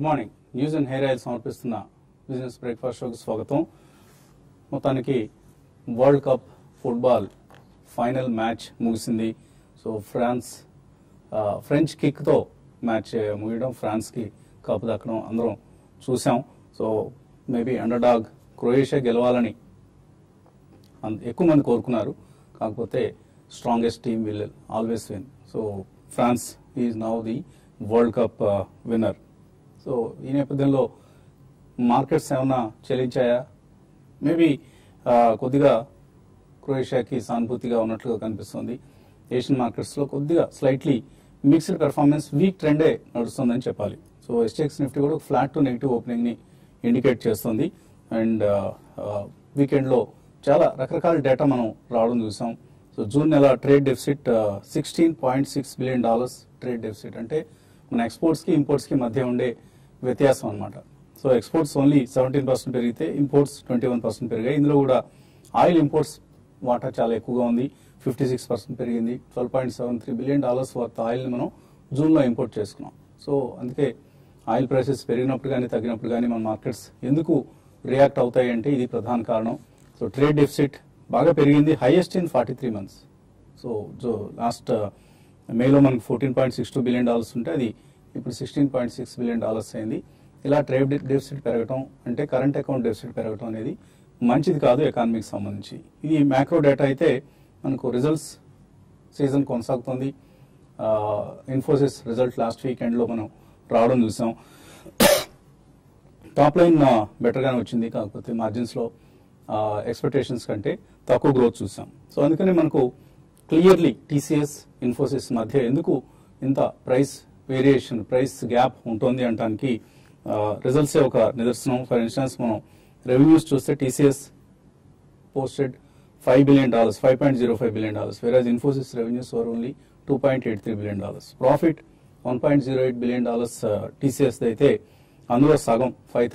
Good morning news and hair oil సమర్పిస్తున్న business breakfast షోకి స్వాగతం మొత్తానికి world cup football final match ముగిసింది సో ఫ్రాన్స్ ఆ, ఫ్రెంచ్ కిక్తో మ్యాచ్ ముగియడం ఫ్రాన్స్కి కప్ దక్కడం అందరం చూసాం so maybe underdog Croatia గెలవాలని అంత- ఎక్కువ మంది కోరుకున్నారు కాకపోతే strongest team will always win so France is now the world cup winner so ఈ నేపథ్యంలో మార్కెట్స్ ఏమైనా చెల్లించాయా మేబీ కొద్దిగా క్రొయేషియాకి సానుభూతిగా ఉన్నట్లుగా కనిపిస్తుంది ఏషియన్ మార్కెట్స్లో కొద్దిగా స్లైట్లీ మిక్స్డ్ పెర్ఫార్మెన్స్ వీక్ ట్రెండే నడుస్తుందని చెప్పాలి సో ఎస్టెక్స్ నిఫ్టీ కూడా ఫ్లాట్ టు నెగిటివ్ ఓపెనింగ్ని ఇండికేట్ చేస్తుంది అండ్ వీకెండ్లో చాలా రకరకాల డేటా మనం రావడం చూసాం సో జూన్ నెల trade deficit sixteen point six billion dollars trade deficit అంటే మన ఎక్స్పోర్ట్స్కి ఇంపోర్ట్స్కి మధ్య ఉండే వ్యత్యాసం అన్నమాట so exports only seventeen percent పెరిగితే ఇంపోర్ట్స్ ట్వంటీ వన్ పర్సెంట్ పెరిగాయి ఇందులో కూడా ఆయిల్ ఇంపోర్ట్స్ వాటా చాలా ఎక్కువగా ఉంది ఫిఫ్టీ సిక్స్ పర్సెంట్ పెరిగింది twelve point seven three billion dollars worth ఆయిల్ని మనం జూన్లో ఇంపోర్ట్ చేసుకున్నాం సో అందుకే ఆయిల్ ప్రైసెస్ పెరిగినప్పుడు కానీ తగ్గినప్పుడు కానీ మన మార్కెట్స్ ఎందుకు రియాక్ట్ అవుతాయి అంటే ఇది ప్రధాన కారణం సో ట్రేడ్ డెఫిసిట్ బాగా పెరిగింది highest in forty three months so జో లాస్ట్ మేలో మనకు fourteen point six two billion dollars ఉంటే అది ఇప్పుడు sixteen point six billion dollars అయింది ఇలా ట్రేడ్ డెఫిసిట్ పెరగటం అంటే కరెంట్ అకౌంట్ డెఫిసిట్ పెరగటం అనేది మంచిది కాదు ఎకానమీకి సంబంధించి ఇది మ్యాక్రో డేటా అయితే మనకు రిజల్ట్స్ సీజన్ కొనసాగుతుంది ఇన్ఫోసిస్ రిజల్ట్ లాస్ట్ వీకెండ్లో మనం రావడం చూసాం టాప్ లైన్ బెటర్గానే వచ్చింది కాకపోతే మార్జిన్స్లో ఎక్స్పెక్టేషన్స్ కంటే తక్కువ గ్రోత్ చూసాం సో అందుకని మనకు క్లియర్లీ టీసీఎస్ ఇన్ఫోసిస్ మధ్య ఎందుకు ఇంత ప్రైస్ వేరియేషన్ ప్రైస్ గ్యాప్ ఉంటుంది అంటానికి రిజల్ట్సే ఒక నిదర్శనం ఫర్ ఇన్స్టెన్స్ మనం రెవెన్యూస్ చూస్తే TCS posted 5 billion dollars, 5.05 billion dollars, whereas Infosys revenues were only 2.83 billion dollars. Profit 1.08 billion dollars uh, TCS అయితే అందులో సగం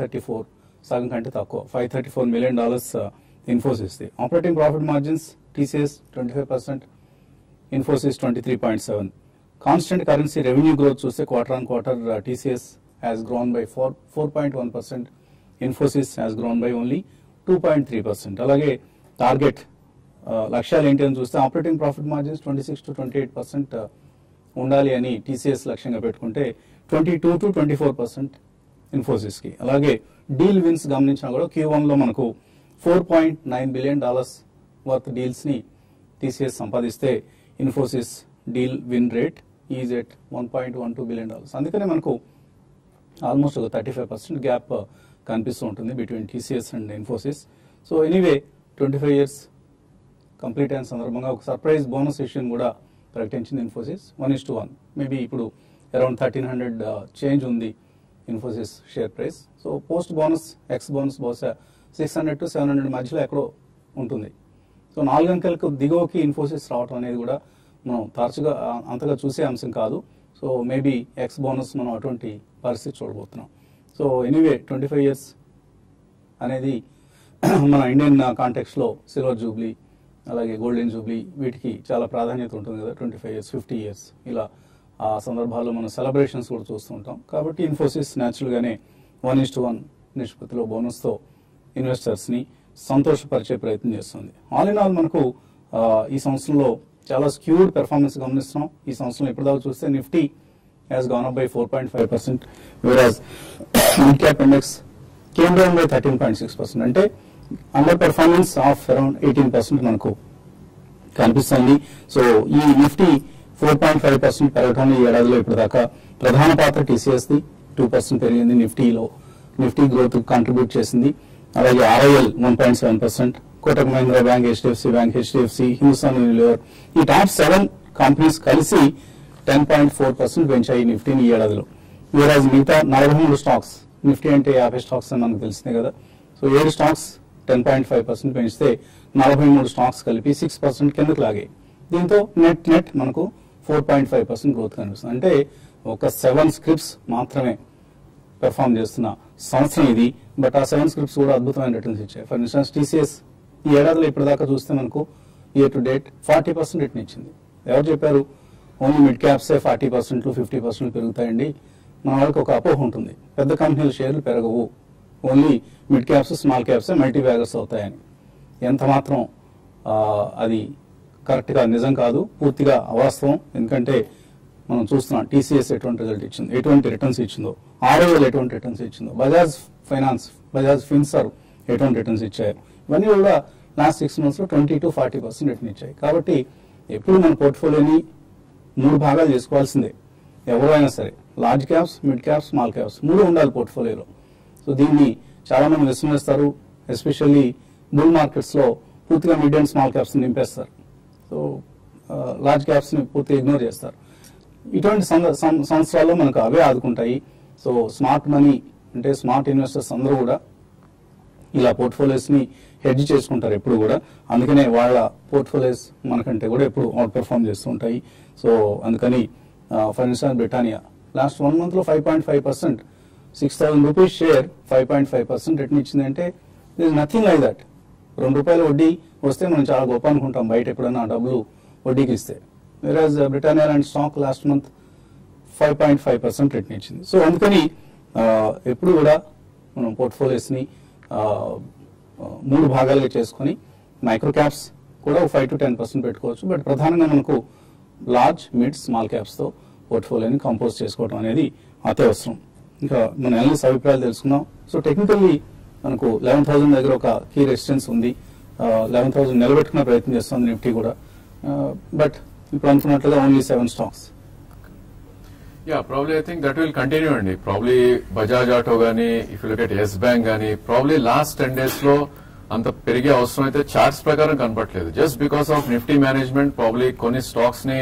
534 సగం కంటే తక్కువ 534 million dollars Infosys the operating profit margins TCS 25 percent Infosys 23.7 constant currency revenue growth చూస్తే quarter on quarter TCS has grown by four four point one percent Infosys has grown by only two point three percent అలాగే target లక్ష్యాలు ఏంటి అని చూస్తే operating profit margins twenty six to twenty eight percent ఉండాలి అని TCS లక్ష్యంగా పెట్టుకుంటే twenty two to twenty four percent ఇన్ఫోసిస్కి అలాగే డీల్ విన్స్ గమనించినా కూడా క్యూ వన్లో మనకు four point nine billion dollars worth డీల్స్ని టీసీఎస్ సంపాదిస్తే Infosys deal win rate is at one point one two billion dollars అందుకనే మనకు ఆల్మోస్ట్ ఒక థర్టీ ఫైవ్ పర్సెంట్ గ్యాప్ కనిపిస్తూ ఉంటుంది between TCS and Infosys so anyway twenty five years complete అయిన సందర్భంగా ఒక సర్ప్రైజ్ బోనస్ ఇష్యూని కూడా ప్రకటించింది Infosys one is to one maybe ఇప్పుడు అరౌండ్ థర్టీన్ హండ్రెడ్ చేంజ్ ఉంది Infosys share price so post bonus ex bonus బహుశా six hundred to seven hundred మధ్యలో ఎక్కడో ఉంటుంది సో నాలుగు అంకెలకు దిగువకి ఇన్ఫోసిస్ రావటం అనేది కూడా మనం తరచుగా ఆ, అంతగా చూసే అంశం కాదు సో మేబీ ఎక్స్ బోనస్ మనం అటువంటి పరిస్థితి చూడబోతున్నాం so anyway twenty five years అనేది మన ఇండియన్ కాంటెక్స్లో సిల్వర్ జూబ్లీ అలాగే గోల్డెన్ జూబ్లీ వీటికి చాలా ప్రాధాన్యత ఉంటుంది కదా twenty five years fifty years ఇలా ఆ సందర్భాల్లో మనం సెలబ్రేషన్స్ కూడా చూస్తూ ఉంటాం కాబట్టి ఇన్ఫోసిస్ న్యాచురల్గానే వన్ ఇస్ టు వన్ నిష్పత్తిలో బోనస్తో ఇన్వెస్టర్స్ని సంతోషపరిచే ప్రయత్నం చేస్తుంది ఆల్ ఇన్ ఆల్ మనకు ఆ, ఈ సంవత్సరంలో చాలా స్క్యూడ్ పెర్ఫార్మెన్స్ గమనిస్తున్నాం ఈ సంవత్సరంలో ఇప్పటిదాకా చూస్తే Nifty has gone up by four point five percent whereas mid cap index came down by thirteen point six percent అంటే under performance of around eighteen percent మనకు కనిపిస్తుంది సో ఈ Nifty four point five percent పెరగడంలో ఈ ఏడాదిలో ఇప్పటిదాకా ప్రధాన పాత్ర టీసీఎస్ ది టూ పర్సెంట్ పెరిగింది నిఫ్టీలో నిఫ్టీ గ్రోత్ కాంట్రిబ్యూట్ చేసింది అలాగే RIL one point seven percent Kotak Mahindra bank HDFC bank HDFC Hindustan Unilever ఈ టాప్ సెవెన్ కంపెనీస్ కలిసి టెన్ పాయింట్ ఫోర్ పర్సెంట్ పెంచాయి నిఫ్టీని ఈ ఏడాదిలో వీరాజ్ మిగతా నలభై మూడు స్టాక్స్ నిఫ్టీ అంటే యాభై స్టాక్స్ అని మనకు తెలిసిందే కదా సో ఏడు stocks ten point five percent పెంచితే నలభై మూడు స్టాక్స్ కలిపి సిక్స్ పర్సెంట్ కిందకు లాగాయి దీంతో నెట్ నెట్ మనకు four point five percent growth కనిపిస్తుంది అంటే ఒక సెవెన్ స్క్రిప్ట్స్ మాత్రమే పెర్ఫామ్ చేస్తున్న సంవత్సరం ఇది బట్ ఆ సెవెన్ స్క్రిప్ట్స్ కూడా అద్భుతమైన రిటర్న్స్ ఇచ్చాయి ఫర్ ఇన్స్టెన్స్ టీసీఎస్ ఈ ఏడాదిలో ఇప్పటిదాకా చూస్తే మనకు year to date forty percent return ఇచ్చింది ఎవరు చెప్పారు ఓన్లీ మిడ్ క్యాప్సే ఫార్టీ పర్సెంట్ ఫిఫ్టీ పర్సెంట్ పెరుగుతాయండి మన వాళ్ళకి ఒక అపోహ ఉంటుంది పెద్ద కంపెనీల షేర్లు పెరగవు only mid caps small caps multi baggers అవుతాయని ఎంత మాత్రం ఆ, అది కరెక్ట్గా నిజం కాదు పూర్తిగా అవాస్తవం ఎందుకంటే మనం చూస్తున్నాం టీసీఎస్ ఎటువంటి రిజల్ట్ ఇచ్చింది ఎటువంటి రిటర్న్స్ ఇచ్చిందో ఆర్ఓఎల్ ఎటువంటి రిటర్న్స్ ఇచ్చిందో బజాజ్ ఫైనాన్స్ బజాజ్ ఫిన్సర్ ఎటువంటి రిటర్న్స్ ఇచ్చారు ఇవన్నీ కూడా లాస్ట్ సిక్స్ మంత్స్లో twenty to forty percent return ఇచ్చాయి కాబట్టి ఎప్పుడు మన పోర్ట్ఫోలియోని మూడు భాగాలు చేసుకోవాల్సిందే ఎవరైనా సరే large caps mid caps small caps మూడు ఉండాలి పోర్ట్ఫోలియోలో సో దీన్ని చాలా మంది విస్మరిస్తారు ఎస్పెషల్లీ బుల్ మార్కెట్స్లో పూర్తిగా మిడ్ అండ్ స్మాల్ క్యాప్స్ నింపేస్తారు సో లార్జ్ క్యాప్స్ ని పూర్తిగా ఇగ్నోర్ చేస్తారు ఇటువంటి సంద- సం- సంవత్సరాల్లో మనకు అవే ఆదుకుంటాయి సో స్మార్ట్ మనీ అంటే స్మార్ట్ ఇన్వెస్టర్స్ అందరూ కూడా ఇలా పోర్ట్ఫోలియోస్ ని హెడ్జ్ చేసుకుంటారు ఎప్పుడు కూడా అందుకనే వాళ్ళ పోర్ట్ఫోలియోస్ మనకంటే కూడా ఎప్పుడు అవుట్ పెర్ఫామ్ చేస్తూ ఉంటాయి సో అందుకని for instance Britannia last one month లో five point five percent six thousand rupees share five point five percent return ఇచ్చిందంటే దిస్ నథింగ్ లైక్ దట్ రెండు రూపాయల వడ్డీ వస్తే మనం చాలా గొప్ప అనుకుంటాం బయట ఎప్పుడైనా ఆ డబ్బులు వడ్డీకి ఇస్తే whereas Britannia and stock last month five point five percent return ఇచ్చింది సో అందుకని ఆ, ఎప్పుడు కూడా మనం పోర్ట్ఫోలియోస్ని మూడు భాగాలుగా చేసుకొని మైక్రో క్యాప్స్ కూడా ఫైవ్ టు టెన్ పర్సెంట్ పెట్టుకోవచ్చు బట్ ప్రధానంగా మనకు లార్జ్ మిడ్ స్మాల్ క్యాప్స్తో పోర్ట్ఫోలియోని కంపోజ్ చేసుకోవడం అనేది అత్యవసరం ఇంకా మన ఎనలిస్ట్ అభిప్రాయాలు తెలుసుకుందాం సో టెక్నికల్లీ మనకు లెవెన్ థౌసండ్ దగ్గర ఒక కీ రెసిస్టెన్స్ ఉంది లెవెన్ థౌసండ్ నిలబెట్టుకునే ప్రయత్నం చేస్తుంది నిఫ్టీ కూడా బట్ ఇప్పుడు అనుకున్నట్లుగా only seven stocks ya probably I think that will continue అండి ప్రాబ్లీ బజాజ్ ఆటో గానీ if you look at yes bank గానీ ప్రాబ్లీ లాస్ట్ టెన్ డేస్ లో అంత పెరిగే అవసరం అయితే చార్ట్స్ ప్రకారం కనపట్లేదు just because of Nifty management probably కొన్ని స్టాక్స్ ని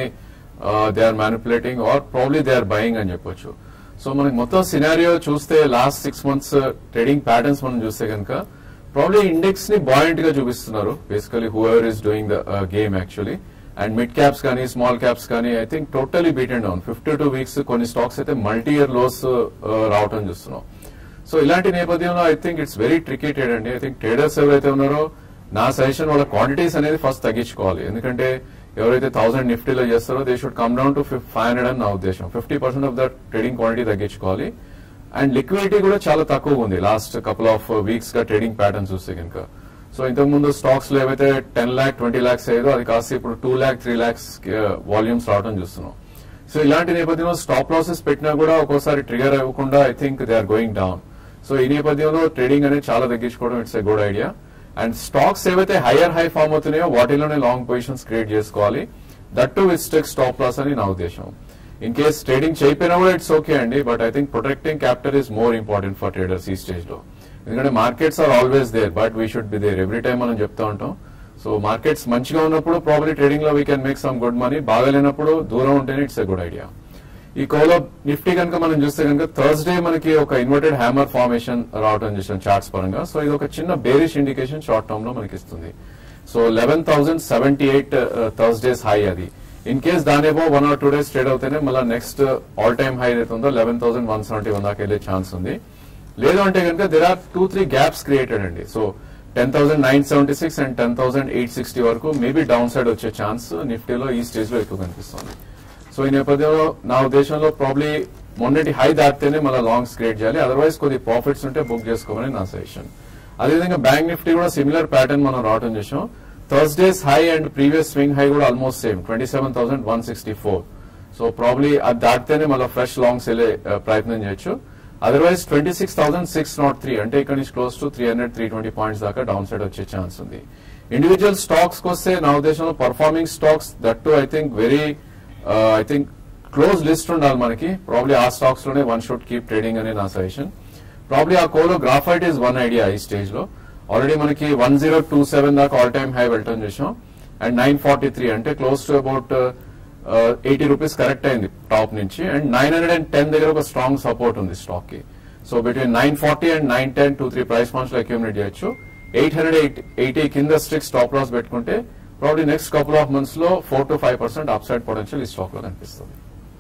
they are manipulating or probably they are buying అని చెప్పొచ్చు సో మనకి మొత్తం సినారియో చూస్తే last six months trading patterns మనం చూస్తే కనుక ప్రాబ్లీ ఇండెక్స్ ని బాయింట్ గా చూపిస్తున్నారు basically whoever is doing the game actually and mid caps కానీ స్మాల్ క్యాప్స్ కానీ I think totally beat and down fifty two weeks కొన్ని స్టాక్స్ అయితే మల్టీ ఇయర్ లోస్ రావటం చూస్తున్నాం సో ఇలాంటి నేపథ్యంలో I think it's very tricky trade అండి I think traders ఎవరైతే ఉన్నారో నా సజెషన్ వాళ్ళ క్వాంటిటీస్ అనేది ఫస్ట్ తగ్గించుకోవాలి ఎందుకంటే ఎవరైతే థౌసండ్ నిఫ్టీలో చేస్తారో they should come down to five hundred అని నా ఉద్దేశం fifty percent of the trading quantity తగ్గించుకోవాలి అండ్ లిక్విడిటీ కూడా చాలా తక్కువగా ఉంది లాస్ట్ కపుల్ ఆఫ్ వీక్స్ గా ట్రేడింగ్ ప్యాటర్న్ చూస్తే కనుక సో ఇంతకు ముందు స్టాక్స్ లో ఏవైతే టెన్ ల్యాక్ ట్వంటీ ల్యాక్స్ అయ్యేదో అది కాస్త ఇప్పుడు two lakh three lakhs volumes రావడం చూస్తున్నాం సో ఇలాంటి నేపథ్యంలో స్టాప్ లాసెస్ పెట్టినా కూడా ఒక్కోసారి ట్రిగర్ అవ్వకుండా I think they are going down so ఈ నేపథ్యంలో ట్రేడింగ్ అనేది చాలా తగ్గించుకోవడం it's a good idea and stocks ఏవైతే హైయర్ హై ఫామ్ అవుతున్నాయో వాటిలోనే లాంగ్ పొజిషన్స్ క్రియేట్ చేసుకోవాలి that to with strict stop loss అని నా ఉద్దేశం ఇన్ కేస్ ట్రేడింగ్ చేయకపోయినా కూడా ఇట్స్ ఓకే అండి but I think protecting capital is more important for traders ఈ స్టేజ్ లో ఎందుకంటే markets are always there but we should be there every time మనం చెప్తా ఉంటాం సో మార్కెట్స్ మంచిగా ఉన్నప్పుడు ప్రాబ్లీ ట్రేడింగ్ లో we can make some good money బాగాలేనప్పుడు దూరం ఉంటేనే ఇట్స్ ఎ గుడ్ ఐడియా ఈ కోలో నిఫ్టీ కనుక మనం చూస్తే కనుక థర్స్డే మనకి ఒక ఇన్వర్టెడ్ హ్యామర్ ఫార్మేషన్ రావడం చూసాం చార్ట్స్ పరంగా సో ఇది ఒక చిన్న బేరిష్ ఇండికేషన్ షార్ట్ టర్మ్ లో మనకి ఇస్తుంది so eleven thousand seventy eight Thursday's high అది ఇన్ కేస్ దానేమో one or two days trade అవుతేనే మళ్ళీ నెక్స్ట్ ఆల్ టైమ్ హై ఏదైతే ఉందో eleven thousand one seventy one దాకా వెళ్ళే ఛాన్స్ ఉంది లేదు అంటే కనుక there are two three gaps created అండి so ten thousand nine seventy six and ten thousand eight sixty వరకు మేబీ డౌన్ సైడ్ వచ్చే ఛాన్స్ నిఫ్టీలో ఈ స్టేజ్ లో ఎక్కువ కనిపిస్తుంది సో ఈ నేపథ్యంలో నా ఉద్దేశంలో ప్రాబ్లీ మొన్నటి హై దాటితేనే మళ్ళీ లాంగ్స్ క్రియేట్ చేయాలి అదర్వైజ్ కొద్ది ప్రాఫిట్స్ ఉంటే బుక్ చేసుకోమని నా సజెషన్ అదేవిధంగా బ్యాంక్ నిఫ్టీ కూడా సిమిలర్ ప్యాటర్న్ మనం రావడం చేసాం Thursday's high and previous swing high కూడా almost same twenty seven thousand one sixty four so probably అది దాటితేనే మళ్ళీ ఫ్రెష్ లాంగ్స్ వెళ్ళే uh, ప్రయత్నం చేయొచ్చు otherwise twenty six thousand six nought three అంటే ఇక్కడ నుంచి close to three hundred three twenty points దాకా డౌన్ సైడ్ వచ్చే ఛాన్స్ ఉంది ఇండివిజువల్ స్టాక్స్ వస్తే నా ఉద్దేశంలో performing stocks that to I think very I think close list ఉండాలి మనకి ప్రాబ్లీ ఆ స్టాక్స్ లోనే వన్ షుడ్ కీప్ ట్రేడింగ్ అనే నా సజెషన్ ప్రాబ్లీ ఆ కోలో గ్రాఫైట్ ఈస్ వన్ ఐడియా ఈ స్టేజ్ లో ఆల్రెడీ మనకి వన్ జీరో టూ సెవెన్ దాకా ఆల్ టైమ్ హై వెళ్ళటం చూసాం అండ్ నైన్ ఫార్టీ త్రీ అంటే close to about eighty rupees correct అయింది టాప్ నుంచి and nine hundred and ten దగ్గర ఒక స్ట్రాంగ్ సపోర్ట్ ఉంది స్టాక్ కి so between nine forty and nine ten two three price points లో అక్యూమిలేట్ చేయొచ్చు ఎయిట్ హండ్రెడ్ ఎయిట్ ఎయిటీ కింద స్ట్రిక్ స్టాప్ లాస్ పెట్టుకుంటే probably next couple of months లో four to five percent up side potential ఈ stock లో కనిపిస్తుంది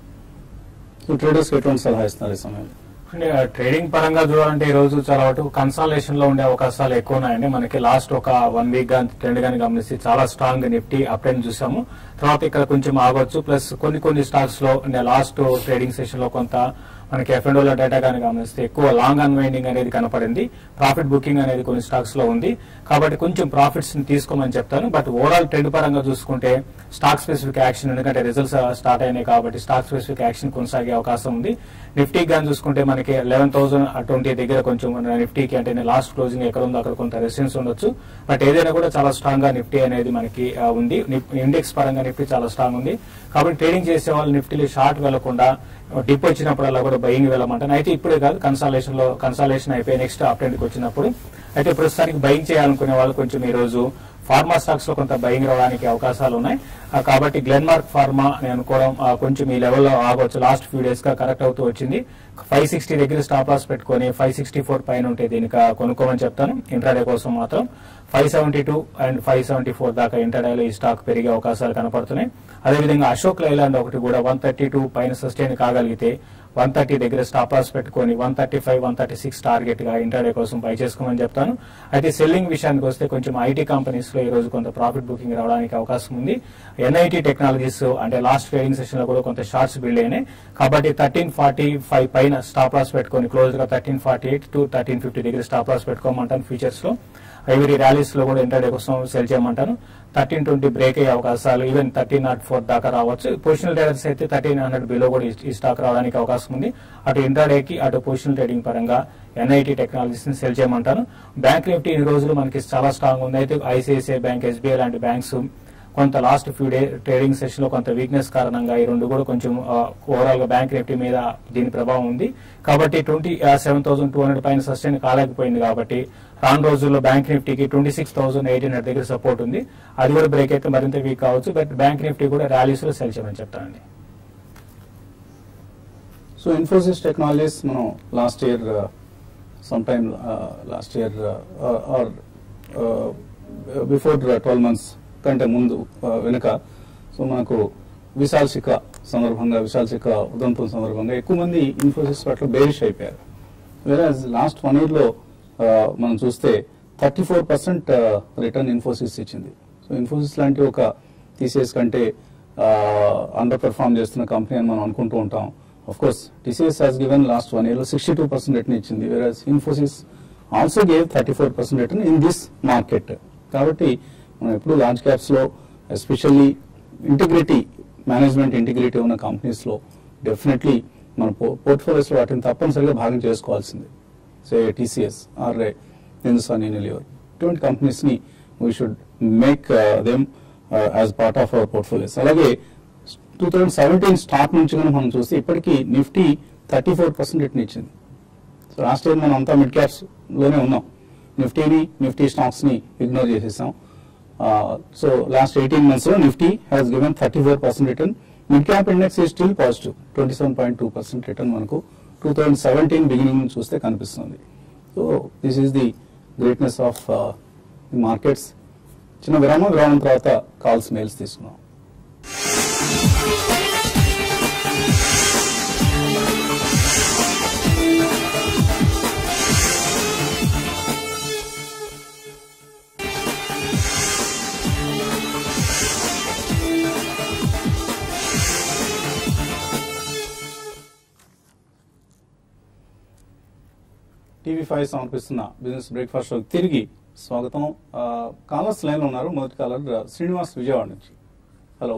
so traders ఎటువంటి సలహా ఇస్తున్నారు ఈ సమయంలో అంటే ట్రేడింగ్ పరంగా చూడాలంటే ఈ రోజు చాలా వరకు కన్సాలేషన్ లో ఉండే అవకాశాలు ఎక్కువ ఉన్నాయండి మనకి లాస్ట్ ఒక వన్ వీక్ గా ట్రెండ్ గాని గమనిస్తే చాలా స్ట్రాంగ్ నిఫ్టీ అప్ ట్రెండ్ చూసాము తర్వాత ఇక్కడ కొంచెం ఆగొచ్చు ప్లస్ కొన్ని కొన్ని స్టాక్స్ లో లాస్ట్ ట్రేడింగ్ సెషన్ లో కొంత మనకి ఎఫ్ అండ్ డేటా కానీ గమనిస్తే ఎక్కువ లాంగ్ అన్వైండింగ్ అనేది కనపడింది ప్రాఫిట్ బుకింగ్ అనేది కొన్ని స్టాక్స్ లో ఉంది కాబట్టి కొంచెం ప్రాఫిట్స్ ని తీసుకోమని చెప్తాను బట్ ఓవరాల్ ట్రెండ్ పరంగా చూసుకుంటే స్టాక్ స్పెసిఫిక్ యాక్షన్ ఎందుకంటే రిజల్ట్స్ స్టార్ట్ అయినాయి కాబట్టి స్టాక్ స్పెసిఫిక్ యాక్షన్ కొనసాగే అవకాశం ఉంది నిఫ్టీ కానీ చూసుకుంటే మనకి లెవెన్ థౌసండ్ ట్వంటీ దగ్గర కొంచెం మన నిఫ్టీకి అంటే లాస్ట్ క్లోజింగ్ ఎక్కడ ఉందో అక్కడ కొంత రెసిస్టెన్స్ ఉండొచ్చు బట్ ఏదైనా కూడా చాలా స్ట్రాంగ్ గా నిఫ్టీ అనేది మనకి ఆ, ఉంది ఇండెక్స్ పరంగా నిఫ్టీ చాలా స్ట్రాంగ్ ఉంది కాబట్టి ట్రేడింగ్ చేసే వాళ్ళు నిఫ్టీలో షార్ట్ వెళ్లకుండా డిప్ వచ్చినప్పుడల్లా కూడా బయింగ్ వెళ్ళమంటాను అయితే ఇప్పుడే కాదు కన్సల్టేషన్ లో కన్సల్టేషన్ అయిపోయి నెక్స్ట్ అప్డేట్కి వచ్చినప్పుడు అయితే ప్రస్తుతానికి బయింగ్ చేయాలనుకునే వాళ్ళు కొంచెం ఈ రోజు ఫార్మా స్టాక్స్ లో కొంత బయింగ్ రావడానికి అవకాశాలు ఉన్నాయి ఆ, కాబట్టి గ్లెన్మార్క్ ఫార్మా నేను అనుకోవడం ఆ, కొంచెం ఈ లెవెల్లో ఆగవచ్చు లాస్ట్ ఫ్యూ డేస్ గా కరెక్ట్ అవుతూ వచ్చింది ఫైవ్ సిక్స్టీ దగ్గర స్టాప్ లాస్ పెట్టుకొని ఫైవ్ సిక్స్టీ ఫోర్ పైన ఉంటే దీనికి ఆ, కొనుక్కోమని చెప్తాను ఇంట్రాడే కోసం మాత్రం five seventy two and five seventy four దాకా ఇంటర్డేలో ఈ స్టాక్ పెరిగే అవకాశాలు కనపడుతున్నాయి అదేవిధంగా అశోక్ లైలాండ్ ఒకటి కూడా వన్ థర్టీ టూ పైన సస్టైన్ కాగలిగితే వన్ థర్టీ దగ్గర స్టాప్ లాస్ పెట్టుకొని one thirty five one thirty six target గా ఇంటర్డే కోసం బై చేసుకోమని చెప్తాను అయితే సెల్లింగ్ విషయానికి వస్తే కొంచెం ఐటీ కంపెనీస్ లో ఈ రోజు కొంత ప్రాఫిట్ బుకింగ్ రావడానికి అవకాశం ఉంది ఎన్ఐటీ టెక్నాలజీస్ అంటే లాస్ట్ ట్రేడింగ్ సెషన్ లో కూడా కొంత షార్ట్స్ బిల్డ్ అయినాయి కాబట్టి థర్టీన్ ఫార్టీ ఫైవ్ పైన స్టాప్ లాస్ పెట్టుకొని క్లోజ్ గా thirteen forty eight to thirteen fifty దగ్గర స్టాప్ లాస్ పెట్టుకోమంటాను ఫ్యూచర్స్ లో ఎవరి ర్యాలీస్ లో కూడా ఇంటర్డే కోసం సెల్ చేయమంటాను థర్టీన్ ట్వంటీ బ్రేక్ అయ్యే అవకాశాలు ఈవెన్ థర్టీన్ నాట్ ఫోర్ దాకా రావచ్చు పొజిషనల్ ట్రేడర్స్ అయితే థర్టీన్ హండ్రెడ్ బిలో కూడా ఈ- ఈ స్టాక్ రావడానికి అవకాశం ఉంది అటు ఇంటర్డేకి అటు పొజిషనల్ ట్రేడింగ్ పరంగా ఎన్ఐటి టెక్నాలజీస్ ని సెల్ చేయమంటాను బ్యాంక్ నిఫ్టీ ఈ రోజులు మనకి చాలా స్ట్రాంగ్ ఉంది అయితే ఐసిఐసిఐ బ్యాంక్ ఎస్బీఐ లాంటి బ్యాంక్స్ కొంత last few day trading session లో కొంత వీక్నెస్ కారణంగా ఈ రెండు కూడా కొంచెం ఓవరాల్ గా బ్యాంక్ నిఫ్టీ మీద దీని ప్రభావం ఉంది కాబట్టి twenty seven thousand two hundred పైన సస్టైన్ కాలేకపోయింది కాబట్టి రాను రోజుల్లో బ్యాంక్ నిఫ్టీకి twenty six thousand eight hundred దగ్గర సపోర్ట్ ఉంది అది కూడా బ్రేక్ అయితే మరింత వీక్ కావచ్చు బట్ బ్యాంక్ నిఫ్టీ కూడా ర్యాలీస్ లో సెల్ చేయమని చెప్తానండి సో ఇన్ఫోసిస్ టెక్నాలజీస్ మనం last year some time last year or before twelve months కంటే ముందు uh, వెనుక సో మనకు విశాల్ శిఖ సందర్భంగా విశాల్ శిఖ ఉదంతం సందర్భంగా ఎక్కువ మంది ఇన్ఫోసిస్ పట్ల బేరిష్ అయిపోయారు వేరే లాస్ట్ వన్ ఇయర్ లో uh, మనం చూస్తే thirty four percent return Infosys ఇచ్చింది సో ఇన్ఫోసిస్ లాంటి ఒక టీసీఎస్ కంటే అండర్ పెర్ఫార్మ్ చేస్తున్న కంపెనీ అని మనం అనుకుంటూ ఉంటాం of course TCS has given last one year లో సిక్స్టీ టూ పర్సెంట్ రిటర్న్ ఇచ్చింది వేరే Infosys also gave thirty four percent return in this market కాబట్టి మనం ఎప్పుడు లార్జ్ క్యాప్స్ లో ఎస్పెషల్లీ ఇంటిగ్రిటీ మేనేజ్మెంట్ ఇంటిగ్రిటీ ఉన్న కంపెనీస్ లో డెఫినెట్లీ మన పోర్ట్ఫోలియోస్ లో వాటిని తప్పనిసరిగా భాగం చేసుకోవాల్సిందే say TCS or Hindustan Unilever ఇటువంటి కంపెనీస్ ని we should make them as part of our portfolios అలాగే టూ థౌజండ్ సెవెంటీన్ స్టాక్ నుంచి కనుక మనం చూస్తే ఇప్పటికీ Nifty thirty four percent return ఇచ్చింది సో లాస్ట్ ఇయర్ మనం అంతా మిడ్ క్యాప్స్ లోనే ఉన్నాం నిఫ్టీని నిఫ్టీ స్టాక్స్ ని ఇగ్నోర్ చేసేసాం సో లాస్ట్ ఎయిటీన్ మంత్స్ లో Nifty has given thirty four percent return mid cap index ఈ still positive twenty seven point two percent return మనకు టూ థౌజండ్ సెవెంటీన్ బిగినింగ్ నుంచి చూస్తే కనిపిస్తుంది so this is the greatness of the markets చిన్న విరామం విరామం తర్వాత కాల్స్ మెయిల్స్ తీసుకున్నాం టీవీ ఫైవ్ సమర్పిస్తున్న బిజినెస్ బ్రేక్ఫాస్ట్ షోకి తిరిగి స్వాగతం ఆ, కాలర్స్ లైన్ లో ఉన్నారు మొదటి కాలర్ ఆ, శ్రీనివాస్ విజయవాడ నుంచి హలో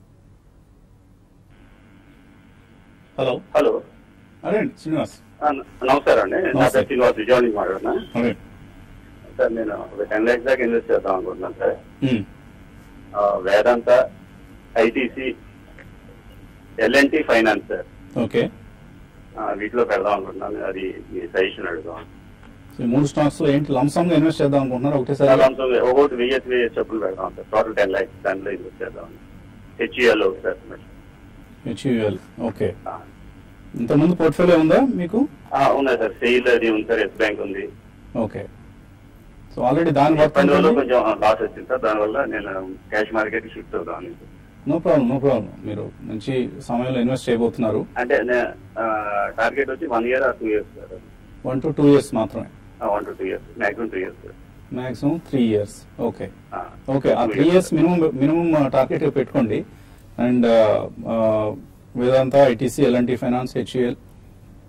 హలో హలో అదే శ్రీనివాస్ ఆ, న- నమస్కారం అండి నా నమస్తే. పేరు శ్రీనివాస్ విజయవాడ నుంచి మాట్లాడుతున్నా అదే సార్ నేను ఒక టెన్ ల్యాక్స్ దాకా ఇన్వెస్ట్ చేద్దాం అనుకుంటున్నాను సార్ ఉమ్, ఆ, Vedanta ITC LNT finance sir okay ఆ, వీటిలో పెడదాం అనుకుంటున్నాను అది మీ సజెషన్ అడుగుదాం సో ఈ మూడు స్టాక్స్ లో ఏంటి లంసమ్ గా ఇన్వెస్ట్ చేద్దాం అనుకుంటున్నారు ఒకటేసారి అంశం ఒకటి విఎస్ విఎస్ చెప్పులు పెడదాం సార్ టోటల్ టెన్ ల్యాక్స్ దాంట్లో ఇన్వెస్ట్ చేద్దాం హెచ్ఈఎల్ ఒకటి సార్ హెచ్యుఎల్ ఓకే ఆ, ఇంతకుముందు పోర్ట్ఫోలియో ఉందా మీకు ఆ, ఉన్నాయి సార్ సెయిల్ అది ఉంది సార్ ఎస్ బ్యాంక్ ఉంది ఓకే సో ఆల్రెడీ దాని వర్క్ పది రోజుల్లో కొంచెం లాస్ వచ్చింది సార్ దానివల్ల నేను క్యాష్ మార్కెట్ షిఫ్ట్ అవుదాం అని నో ప్రాబ్లం నో ప్రాబ్లం మీరు మంచి సమయంలో ఇన్వెస్ట్ చేయబోతున్నారు అంటే టార్గెట్ వచ్చి one year or two years sir one to two years మాత్రమే one to two years maximum two years maximum three years okay okay ఆ three years minimum minimum target పెట్టుకోండి and Vedanta ITC LNT finance HUL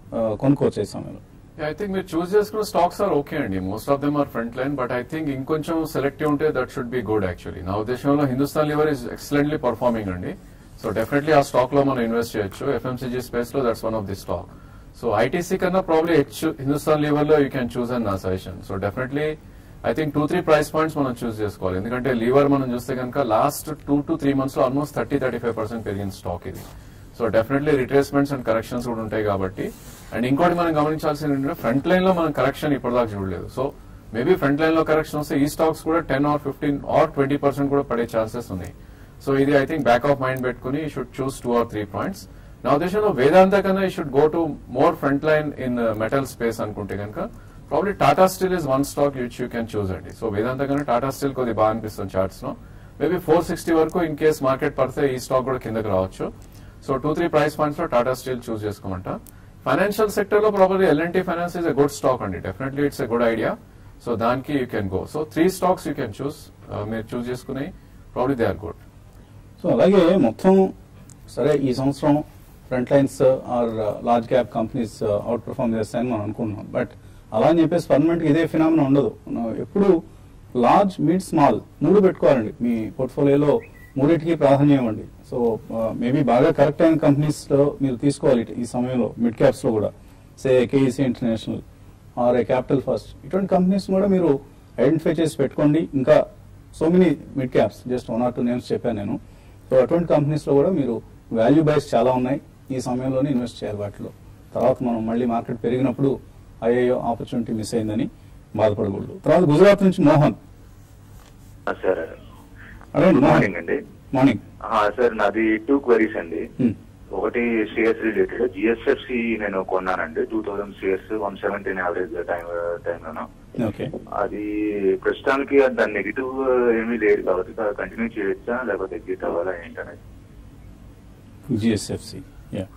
కొనుక్కోవచ్చు ఈ సమయంలో I think మీరు choose చేసుకున్న stocks are okay అండి most of them are front line but I think ఇంకొంచెం selective ఉంటే that should be good actually నా ఉద్దేశంలో Hindustan Lever is excellently performing అండి సో డెఫినెట్లీ ఆ స్టాక్ లో మనం ఇన్వెస్ట్ చేయొచ్చు ఎఫ్ఎంసీజీ స్పేస్ లో that's one of the stock so ITC కన్నా ప్రాబ్లీ హెచ్ హిందుస్థాన్ లివర్ లో యూ క్యాన్ చూస్ అండ్ నా suggestion so definitely I think two three price points మనం చూస్ చేసుకోవాలి ఎందుకంటే లీవర్ మనం చూస్తే కనుక last two to three months లో almost thirty thirty five percent పెరిగిన స్టాక్ ఇది so definitely retracements and corrections కూడా ఉంటాయి కాబట్టి అండ్ ఇంకోటి మనం గమనించాల్సింది ఏంటంటే ఫ్రంట్ లైన్ లో మనం కరెక్షన్ ఇప్పటిదాకా చూడలేదు సో మేబీ ఫ్రంట్ లైన్ లో కరెక్షన్ వస్తే ఈ స్టాక్స్ కూడా ten or fifteen or twenty percent కూడా పడే ఛాన్సెస్ ఉన్నాయి సో ఇది I think back of mind పెట్టుకుని we should choose two or three points నా ఉద్దేశంలో వేదాంత కన్నా we should go to more front line in metal space అనుకుంటే కనుక probably Tata Steel is one stock which you can choose అండి so వేదాంత కన్నా Tata steel కొద్దిగా బాగా అనిపిస్తుంది చార్ట్స్ లో మేబీ ఫోర్ సిక్స్టీ వరకు ఇన్ కేస్ మార్కెట్ పడితే ఈ స్టాక్ కూడా కిందకి రావచ్చు so two three price points లో టాటా స్టీల్ చూస్ చేసుకోమంట ఫైనాన్షియల్ సెక్టర్ లో probably LNT finance is a good stock అండి definitely it's a good idea so దానికి you can go so three stocks you can choose మీరు choose చేసుకుని probably they are good so అలాగే మొత్తం సరే ఈ సంవత్సరం front lines are large cap companies outperform చేస్తాయని మనం అనుకుంటున్నాం బట్ అలా అని చెప్పేసి పర్మనెంట్ ఇదే ఫినామిన ఉండదు మనం ఎప్పుడు లార్జ్ మిడ్ స్మాల్ మూడు పెట్టుకోవాలండి మీ పోర్ట్ఫోలియోలో మూడింటికి ప్రాధాన్యం ఇవ్వండి సో మేబీ బాగా కరెక్ట్ అయిన కంపెనీస్ లో మీరు తీసుకోవాలి ఈ సమయంలో మిడ్ క్యాప్స్ లో కూడా సే కేఈసీ ఇంటర్నేషనల్ ఆర్ ఏ క్యాపిటల్ ఫస్ట్ ఇటువంటి కంపెనీస్ కూడా మీరు ఐడెంటిఫై చేసి పెట్టుకోండి ఇంకా so many mid caps just one or two names చెప్పాను నేను సో అటువంటి కంపెనీస్ లో కూడా మీరు వాల్యూ బైస్ చాలా ఉన్నాయి ఈ సమయంలోనే ఇన్వెస్ట్ చేయాలి వాటిలో తర్వాత మనం మళ్ళీ మార్కెట్ పెరిగినప్పుడు అయ్యో ఆపర్చునిటీ మిస్ అయిందని బాధపడకూడదు తర్వాత గుజరాత్ నుంచి మోహన్ సార్ అదే గుడ్ మోహన్ మార్నింగ్ అండి మార్నింగ్ ఆ, సార్ నాది టూ క్వరీస్ అండి ఒకటి షేర్స్ రిలేటెడ్ జిఎస్ఎఫ్సి నేను కొన్నానండి two thousand shares one seventeen average time టైంలోను ఓకే అది ప్రస్తుతానికి దాని నెగిటివ్ ఏమీ లేదు కాబట్టి కంటిన్యూ చేయొచ్చా లేకపోతే ఎగ్జిట్ అవ్వాలా ఏంటనేది జిఎస్ఎఫ్సి యా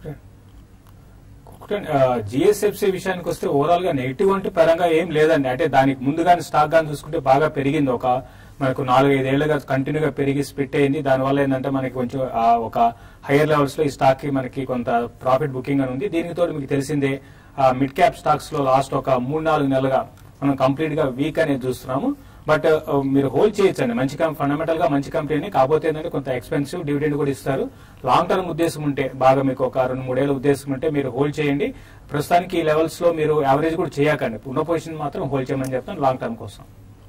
జిఎస్ఎఫ్సి విషయానికి వస్తే ఓవరాల్ గా నెగిటివ్ అంటే పరంగా ఏం లేదండి అంటే దానికి ముందు కానీ స్టాక్ కానీ చూసుకుంటే బాగా పెరిగింది ఒక మనకు నాలుగు ఐదేళ్లుగా కంటిన్యూగా పెరిగి స్ప్లిట్ అయింది దానివల్ల ఏంటంటే మనకి కొంచెం ఆ, ఒక హైయర్ లెవెల్స్ లో ఈ స్టాక్ కి మనకి కొంత ప్రాఫిట్ బుకింగ్ అని ఉంది దీనికి తోడు మీకు తెలిసిందే మిడ్ క్యాప్ స్టాక్స్ లో లాస్ట్ ఒక మూడు నాలుగు నెలలుగా మనం కంప్లీట్ గా వీక్ అనేది చూస్తున్నాము బట్ మీరు హోల్డ్ చేయొచ్చండి మంచి ఫండమెంటల్ గా మంచి కంపెనీ కాకపోతే ఏంటంటే కొంత ఎక్స్పెన్సివ్ డివిడెండ్ కూడా ఇస్తారు లాంగ్ టర్మ్ ఉద్దేశం ఉంటే బాగా మీకు ఒక రెండు మూడేళ్ల ఉద్దేశం ఉంటే మీరు హోల్డ్ చేయండి ప్రస్తుతానికి ఈ లెవెల్స్ లో మీరు యావరేజ్ కూడా చేయకండి ఉన్న పొజిషన్ మాత్రం హోల్డ్ చేయమని చెప్తాను లాంగ్ టర్మ్ కోసం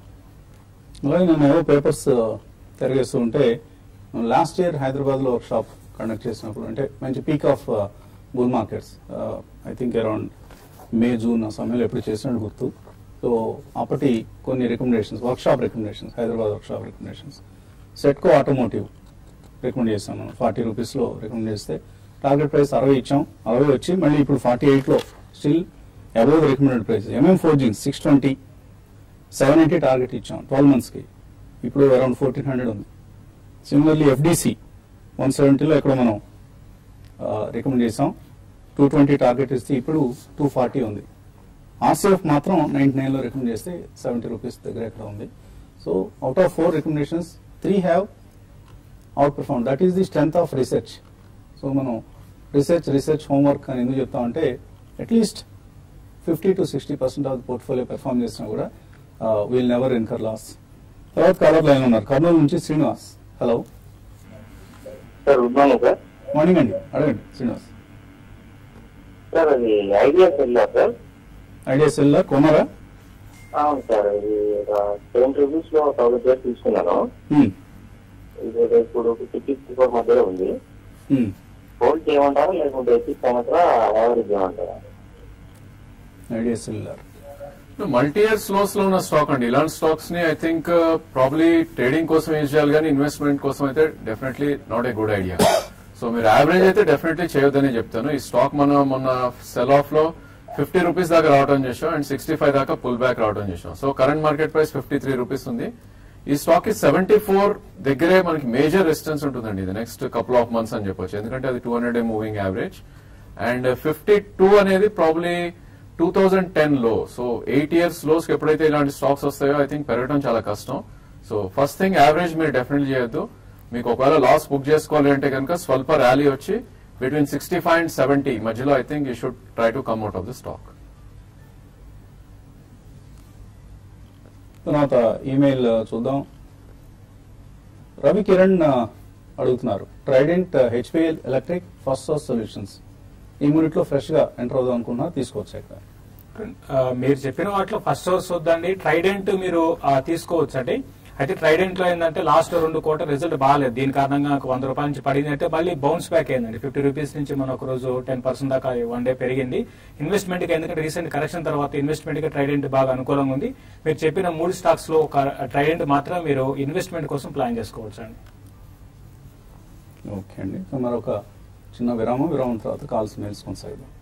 అలాగే నేను ఏవో పేపర్స్ తిరగేస్తూ ఉంటే లాస్ట్ ఇయర్ హైదరాబాద్ లో షాప్ కండక్ట్ చేసినప్పుడు అంటే మంచి peak of bull markets I think around May June ఆ సమయంలో ఎప్పుడు చేసినట్టు గుర్తు సో అప్పటి కొన్ని recommendations workshop recommendations Hyderabad workshop recommendations Setco automotive recommend చేస్తాం మనం ఫార్టీ రూపీస్లో రికమెండ్ చేస్తే టార్గెట్ ప్రైస్ అరవై ఇచ్చాం అరవై వచ్చి మళ్ళీ ఇప్పుడు ఫార్టీ ఎయిట్లో still above recommended price MM forging six twenty seven eighty target ఇచ్చాం ట్వెల్వ్ మంత్స్కి ఇప్పుడు అరౌండ్ ఫోర్టీన్ హండ్రెడ్ ఉంది సిమిలర్లీ ఎఫ్డిసి వన్ సెవెంటీలో ఎక్కడ మనం రికమెండ్ చేసాం టూ ట్వంటీ టార్గెట్ ఇస్తే ఇప్పుడు టూ ఫార్టీ ఉంది ఆర్సీఎఫ్ మాత్రం నైన్టీ నైన్లో రికమెండ్ చేస్తే సెవెంటీ రూపీస్ దగ్గర ఎక్కడ ఉంది so out of four recommendations three have outperform that is the strength of research so మనం రీసెర్చ్ రీసెర్చ్ హోంవర్క్ అని ఎందుకు చెప్తామంటే at least fifty to sixty percent of portfolio perform చేసినా కూడా విల్ నెవర్ ఇన్కర్ లాస్ తర్వాత caller line ఉన్నారు కర్నూలు నుంచి Srinivas hello sir good morning sir morning అండి అడగండి శ్రీనివాస్ సార్ అది ఐడియాస్ వెళ్ళా సార్ ఐడియా సెల్లర్ కొన్నారా అవును సార్ ఇది ఒక సెవెన్ రూపీస్ లో థౌసండ్ షేర్స్ తీసుకున్నాను హ్మ్, ఇది ఇప్పుడు ఫిఫ్టీ ఫిఫ్టీ ఫోర్ మధ్యలో ఉంది హ్మ్. హోల్డ్ చేయమంటారా లేకుంటే ఎత్తి సంవత్సరం యావరేజ్ చేయమంటారా Idea cellular multi year lows లో ఉన్న స్టాక్ అండి ఇలాంటి స్టాక్స్ ని ఐ థింక్ ప్రాబ్లీ ట్రేడింగ్ కోసం యూజ్ చేయాలి కానీ ఇన్వెస్ట్మెంట్ కోసం అయితే definitely not a good idea so మీరు యావరేజ్ అయితే డెఫినెట్లీ చేయొద్దని చెప్తాను ఈ స్టాక్ మనం మొన్న సెల్ ఆఫ్ లో ఫిఫ్టీ రూపీస్ దాకా రావడం చేసాం అండ్ సిక్స్టీ ఫైవ్ దాకా పుల్ బ్యాక్ రావడం చేసాం so current market price fifty three rupees ఉంది ఈ స్టాక్ కి సెవెంటీ ఫోర్ దగ్గరే మనకి మేజర్ రెసిస్టెన్స్ ఉంటుందండి ఇది నెక్స్ట్ కపుల్ ఆఫ్ మంత్స్ అని చెప్పొచ్చు ఎందుకంటే అది two hundred day moving average and fifty two అనేది ప్రాబ్లీ టూ థౌజండ్ టెన్ లో సో ఎయిట్ ఇయర్స్ లోస్ ఎప్పుడైతే ఇలాంటి స్టాక్స్ వస్తాయో ఐ థింక్ పెరగడం చాలా కష్టం సో ఫస్ట్ థింగ్ యావరేజ్ మీరు డెఫినెట్లీ చేయొద్దు మీకు ఒకవేళ లాస్ బుక్ చేసుకోవాలి అంటే కనుక స్వల్ప ర్యాలీ వచ్చి between sixty five and seventy మధ్యలో I think you should try to come out of the stock తర్వాత ఈమెయిల్ చూద్దాం రవి కిరణ్ ఆ, అడుగుతున్నారు Trident HPL electric first source solutions ఈ మూడిట్లో ఫ్రెష్ గా ఎంటర్ అవుదాం అనుకున్నా తీసుకోవచ్చు ఇక్కడ ఆ, మీరు చెప్పిన వాటిలో ఫస్ట్ సోర్స్ వద్దండి ట్రైడెంట్ మీరు ఆ, తీసుకోవచ్చు అండి అయితే ట్రైడెంట్ లో ఏంటంటే లాస్ట్ రెండు కోట రిజల్ట్ బాగాలేదు దీని కారణంగా ఒక వంద రూపాయల నుంచి పడింది అంటే మళ్ళీ బౌన్స్ బ్యాక్ అయిందండి ఫిఫ్టీ రూపీస్ నుంచి మన ఒక రోజు టెన్ పర్సెంట్ దాకా వన్ డే పెరిగింది ఇన్వెస్ట్మెంట్ కి ఎందుకంటే రీసెంట్ కరెక్షన్ తర్వాత ఇన్వెస్ట్మెంట్ కి ట్రైడెంట్ బాగా అనుకూలంగా ఉంది మీరు చెప్పిన మూడు స్టాక్స్ లో ఒక ట్రైడెంట్ మాత్రం మీరు ఇన్వెస్ట్మెంట్ కోసం ప్లాన్ చేసుకోవచ్చు అండి ఓకే అండి సో మరొక చిన్న విరామం విరామం తర్వాత కాల్స్ మెయిల్స్ కొనసాగిద్దాం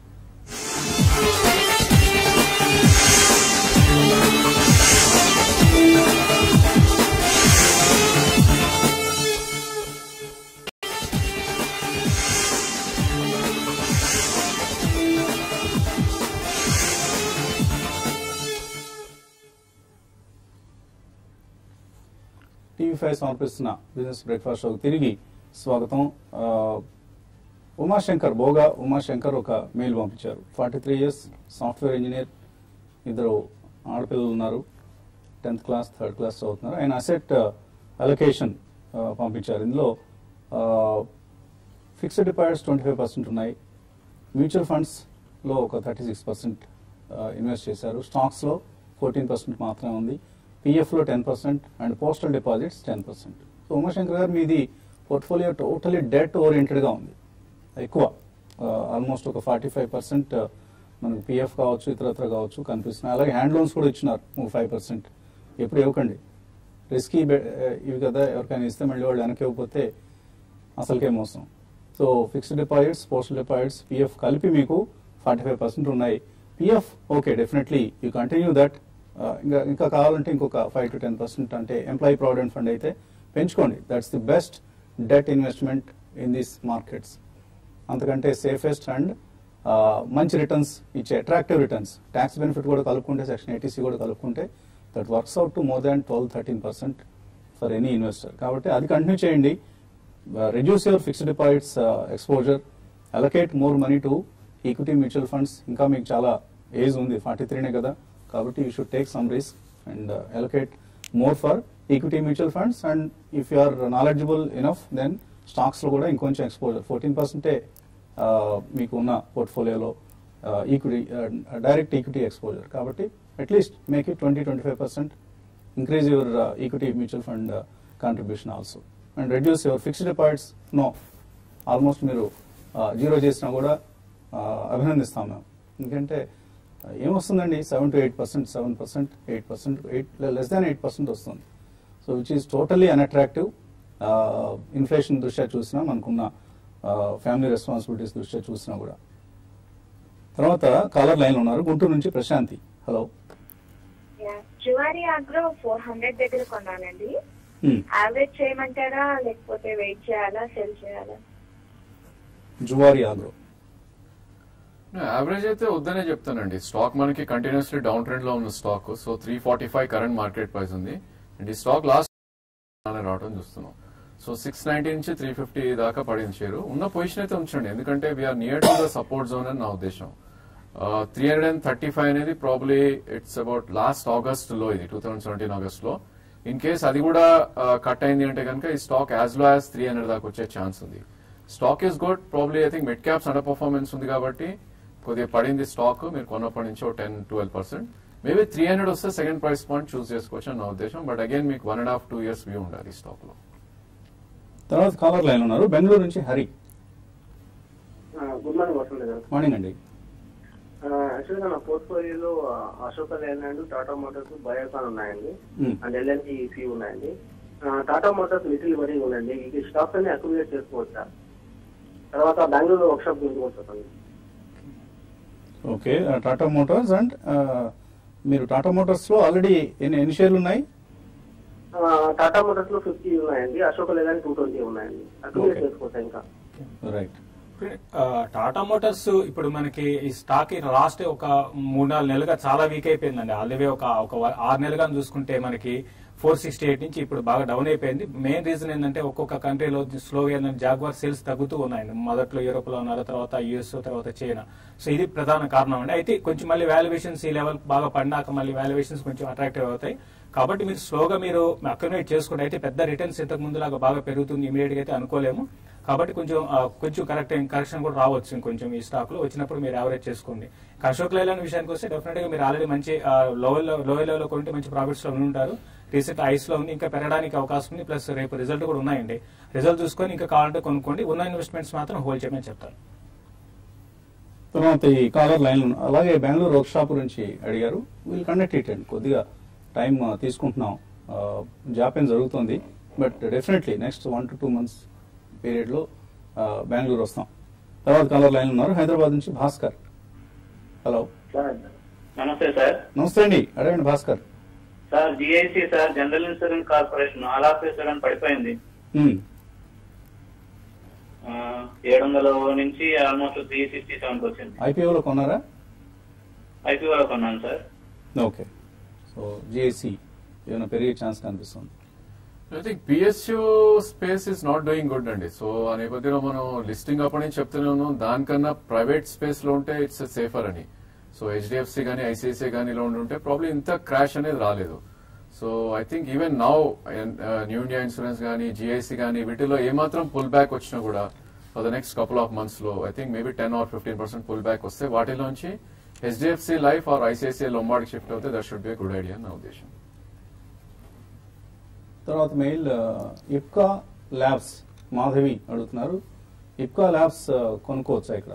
టీవీ ఫైవ్ సమర్పిస్తున్న బిజినెస్ బ్రేక్ఫాస్ట్ షోకి తిరిగి స్వాగతం ఆ, ఉమాశంకర్ బోగా ఉమాశంకర్ ఒక మెయిల్ పంపించారు forty three years software engineer ఇద్దరు ఆడపిల్లలు ఉన్నారు టెన్త్ క్లాస్ థర్డ్ క్లాస్ చదువుతున్నారు ఆయన అసెట్ అలొకేషన్ పంపించారు ఇందులో fixed deposits twenty five percent ఉన్నాయి మ్యూచువల్ ఫండ్స్లో ఒక థర్టీ సిక్స్ పర్సెంట్ ఇన్వెస్ట్ చేశారు స్టాక్స్లో ఫోర్టీన్ పర్సెంట్ మాత్రమే ఉంది పిఎఫ్లో ten percent and postal deposits ten percent so Umashankar గారు మీది పోర్ట్ఫోలియో టోటలీ డెట్ ఓరియంటెడ్గా ఉంది ఎక్కువ ఆల్మోస్ట్ ఒక ఫార్టీ ఫైవ్ పర్సెంట్ మనకు పిఎఫ్ కావచ్చు ఇతరత్ర కావచ్చు కనిపిస్తున్నాయి అలాగే హ్యాండ్ లోన్స్ కూడా ఇచ్చినారు ఫైవ్ పర్సెంట్ ఎప్పుడు ఇవ్వకండి రిస్కీ ఇవి కదా ఎవరికైనా ఇస్తే మళ్ళీ వాళ్ళు వెనక్కి ఇవ్వకపోతే అసలుకే మోసం so fixed deposits postal deposits PF కలిపి మీకు ఫార్టీ ఫైవ్ పర్సెంట్ ఉన్నాయి PF okay definitely you continue that ఇంకా ఇంకా కావాలంటే ఇంకొక ఫైవ్ టు టెన్ పర్సెంట్ అంటే ఎంప్లాయీ ప్రావిడెంట్ ఫండ్ అయితే పెంచుకోండి that's the best debt investment in these markets అంతకంటే సేఫెస్ట్ అండ్ మంచి రిటర్న్స్ ఇచ్చే అట్రాక్టివ్ రిటర్న్స్ ట్యాక్స్ బెనిఫిట్ కూడా కలుపుకుంటే సెక్షన్ ఎయిటీసీ కూడా కలుపుకుంటే that works out to more than twelve thirteen percent for any investor కాబట్టి అది కంటిన్యూ చేయండి reduce your fixed deposits exposure allocate more money to equity mutual funds ఇంకా మీకు చాలా ఏజ్ ఉంది ఫార్టీ త్రీనే కదా కాబట్టి you should take some risk and allocate more for equity mutual funds and if you are knowledgeable enough then stocks లో కూడా ఇంకొంచెం ఎక్స్పోజర్ ఫోర్టీన్ పర్సెంటే మీకు ఉన్న పోర్ట్ఫోలియోలో ఈక్విటీ డైరెక్ట్ ఈక్విటీ ఎక్స్పోజర్ కాబట్టి at least make it twenty twenty five percent increase your equity mutual fund contribution also and reduce your fixed deposits no almost మీరు zero చేసినా కూడా uh, అభినందిస్తాం మేము ఎందుకంటే uh, ఏమొస్తుందండి seven to eight percent seven percent eight percent eight less than eight percent వస్తుంది so which is totally unattractive inflation దృష్ట్యా చూసినా మనకున్న ఫ్యామిలీ రెస్పాన్సిబిలిటీస్ దృష్ట్యా చూసినా కూడా తర్వాత కాలర్ లైన్ ఉన్నారు గుంటూరు నుంచి Prashanti hello Zuari agro four hundred దగ్గర కొన్నానండి యావరేజ్ చేయమంటారా లేకపోతే వెయిట్ చేయాలా సెల్ చేయాలా జువారి ఆగ్రో యావరేజ్ అయితే వద్దనే చెప్తానండి స్టాక్ మనకి కంటిన్యూస్లీ డౌన్ ట్రెండ్ లో ఉన్న stock so three forty five current market price ఉంది అండ్ ఈ స్టాక్ లాస్ట్ రావడం చూస్తున్నాం సో సిక్స్ నైన్టీ నుంచి త్రీ ఫిఫ్టీ దాకా పడింది షేరు ఉన్న పొజిషన్ అయితే ఉంచండి ఎందుకంటే we're near to the support zone అని నా ఉద్దేశం three hundred and thirty five అనేది probably it's about last August లో ఇది టూ థౌసండ్ సెవెంటీన్ ఆగస్ట్ లో ఇన్ కేస్ అది కూడా కట్ అయింది అంటే కనుక ఈ stock as low as three hundred దాకా వచ్చే ఛాన్స్ ఉంది stock is good probably I think mid caps under performance ఉంది కాబట్టి కొద్దిగా పడింది స్టాక్ మీరు కొన్నప్పటి నుంచి ఒక ten twelve percent maybe three hundred వస్తే సెకండ్ ప్రైస్ పాయింట్ చూస్ చేసుకోవచ్చు అని నా ఉద్దేశం బట్ అగైన్ మీకు one and half two years view ఉండాలి స్టాక్ లో తర్వాత కాలర్ లైన్ ఉన్నారు బెంగళూరు నుంచి హరి గుడ్ మార్నింగ్ వస్తుంది గారు మార్నింగ్ అండి యాక్చువల్గా నా పోర్ట్ఫోలియోలో అశోక లేలాండ్ టాటా మోటార్స్ బయోకాన్ ఉన్నాయండి Hmm. అండ్ ఎల్ఎన్టీ ఈసీ ఉన్నాయండి ఆ, టాటా మోటార్స్ లిటిల్ మరీ ఉందండి ఈ స్టాక్స్ అన్ని అక్యుమిలేట్ చేసుకోవచ్చా తర్వాత బెంగళూరు వర్క్షాప్ గురించి కూడా చెప్పండి ఓకే టాటా మోటార్స్ అండ్ మీరు టాటా మోటార్స్ లో ఆల్రెడీ ఎన్ని ఎన్ని షేర్లు ఉన్నాయి ఆ, టాటా మోటార్స్ లో ఫిఫ్టీ ఉన్నాయండి అశోక లేలాండ్ టూ ట్వంటీ ఉన్నాయండి అక్యుమిలేట్ Okay. చేసుకోవచ్చా ఇంకా రైట్ ఆ, టాటా మోటార్స్ ఇప్పుడు మనకి ఈ స్టాక్ లాస్ట్ ఒక మూడు నాలుగు నెలలుగా చాలా వీక్ అయిపోయిందండి ఆల్రెడీ ఒక ఒక వ- ఆరు నెలలుగా చూసుకుంటే మనకి ఫోర్ సిక్స్టీ ఎయిట్ నుంచి ఇప్పుడు బాగా డౌన్ అయిపోయింది మెయిన్ రీజన్ ఏంటంటే ఒక్కొక్క కంట్రీలో స్లోగా ఏంటంటే జాగ్వార్ సేల్స్ తగ్గుతూ ఉన్నాయండి మొదట్లో యూరోప్ లో ఉన్నారు తర్వాత యుఎస్ తర్వాత చైనా సో ఇది ప్రధాన కారణం అండి అయితే కొంచెం మళ్ళీ వాల్యుయేషన్స్ ఈ లెవెల్ బాగా పడినాక మళ్ళీ వాల్యుయేషన్స్ కొంచెం అట్రాక్టివ్ అవుతాయి కాబట్టి మీరు స్లోగా మీరు అక్యుమిలేట్ చేసుకుంటే అయితే పెద్ద రిటర్న్స్ ఇంతకు ముందు లాగా బాగా పెరుగుతుంది ఇమీడియట్ గా అయితే అనుకోలేము కాబట్టి కొంచెం ఆ, కొంచెం కరెక్ట్ కరెక్షన్ కూడా రావచ్చు ఇంకొంచెం ఈ స్టాక్ లో వచ్చినప్పుడు మీరు యావరేజ్ చేసుకోండి అశోక్ లైలాండ్ విషయానికి వస్తే డెఫినెట్ గా మీరు ఆల్రెడీ మంచి లోవర్ లోయర్ లెవెల్ లో కొంటే మంచి ప్రాఫిట్స్ లో ఉండి ఉంటారు రీసెంట్ ఐస్ లో ఉంది ఇంకా పెరగడానికి అవకాశం ఉంది ప్లస్ రేపు రిజల్ట్ కూడా ఉన్నాయండి రిజల్ట్ చూసుకొని ఇంకా కావాలంటే కొనుక్కోండి ఉన్న ఇన్వెస్ట్మెంట్స్ మాత్రం హోల్డ్ చేయమని చెప్తాను తర్వాత ఈ కాలర్ లైన్ అలాగే బెంగళూరు వర్క్ షాప్ గురించి అడిగారు వీల్ కండక్ట్ ఇట్ అండి కొద్దిగా టైం తీసుకుంటున్నాం జాప్యం జరుగుతుంది but definitely next one to two months పీరియడ్లో బెంగళూరు వస్తాం తర్వాత కాలర్ లైన్ ఉన్నారు హైదరాబాద్ నుంచి భాస్కర్ హలో సార్ నమస్తే సార్ నమస్తే అండి అడగండి Bhaskar sir GIC sir general insurance corporation all of insurance పడిపోయింది మ్మ్. ఏడు వందల నుంచి ఆల్మోస్ట్ త్రీ సిక్స్టీ సెవెన్ వచ్చింది ఐపీఓలో కొన్నారా ఐపీఓలో కొన్నాను సార్ ఓకే సో జిఎస్సి ఏమైనా పెరిగే ఛాన్స్ కనిపిస్తుంది I think PSU space is not doing good అండి సో ఆ నేపథ్యంలో మనం లిస్టింగ్ అప్పటి నుంచి చెప్తూనే ఉన్నాం దానికన్నా ప్రైవేట్ స్పేస్ లో ఉంటే ఇట్స్ సేఫర్ అని సో హెచ్డిఎఫ్సి కానీ ఐసిఐసిఐ కానీ ఇలా ఉంటే ప్రాబ్లం ఇంత క్రాష్ అనేది రాలేదు so I think even now new India insurance కానీ జిఐసి కానీ వీటిలో ఏమాత్రం పుల్ బ్యాక్ వచ్చినా కూడా for the next couple of months లో I think maybe ten or fifteen percent pull back వస్తే వాటిలోంచి HDFC life or ICICI Lombard shift అవుతే that should be good idea నా ఉద్దేశం తర్వాత మెయిల్ ఇప్కా ల్యాబ్స్ మాధవి అడుగుతున్నారు ఇప్కా ల్యాబ్స్ కొనుక్కోవచ్చా ఇక్కడ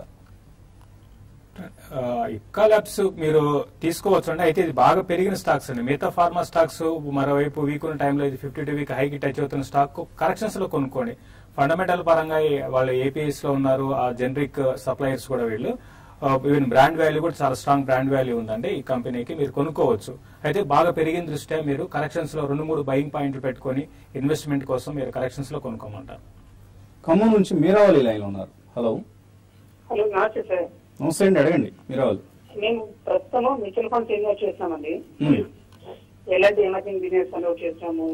ఇక్కా ల్యాబ్స్ మీరు తీసుకోవచ్చు అండి అయితే ఇది బాగా పెరిగిన స్టాక్స్ అండి మిగతా ఫార్మా స్టాక్స్ మరోవైపు వీక్ ఉన్న టైంలో ఇది ఫిఫ్టీ టూ వీక్ హైకి టచ్ అవుతున్న స్టాక్ కరెక్షన్స్ లో కొనుక్కోండి ఫండమెంటల్ పరంగా ఈ వాళ్ళు ఏపీఎస్ లో ఉన్నారు ఆ జనరిక్ సప్లయర్స్ కూడా వీళ్ళు ఈవెన్ బ్రాండ్ వాల్యూ కూడా చాలా స్ట్రాంగ్ బ్రాండ్ వాల్యూ ఉందండి ఈ కంపెనీకి మీరు కొనుక్కోవచ్చు అయితే బాగా పెరిగిన దృష్ట్యా మీరు కరెక్షన్స్ లో రెండు మూడు బయింగ్ పాయింట్లు పెట్టుకొని ఇన్వెస్ట్మెంట్ కోసం మీరు కరెక్షన్స్ లో కొనుక్కోమంటారు ఖమ్మం నుంచి మీరావళి లైన్ ఉన్నారు హలో హలో నమస్తే సార్ నమస్తే అండి అడగండి మీరావళి మేము ప్రస్తుతం మ్యూచువల్ ఫండ్స్ ఇన్వెస్ట్ చేస్తామండి మ్మ్. ఎలాంటి ఎమర్జింగ్ బిజినెస్ అలౌట్ చేస్తాము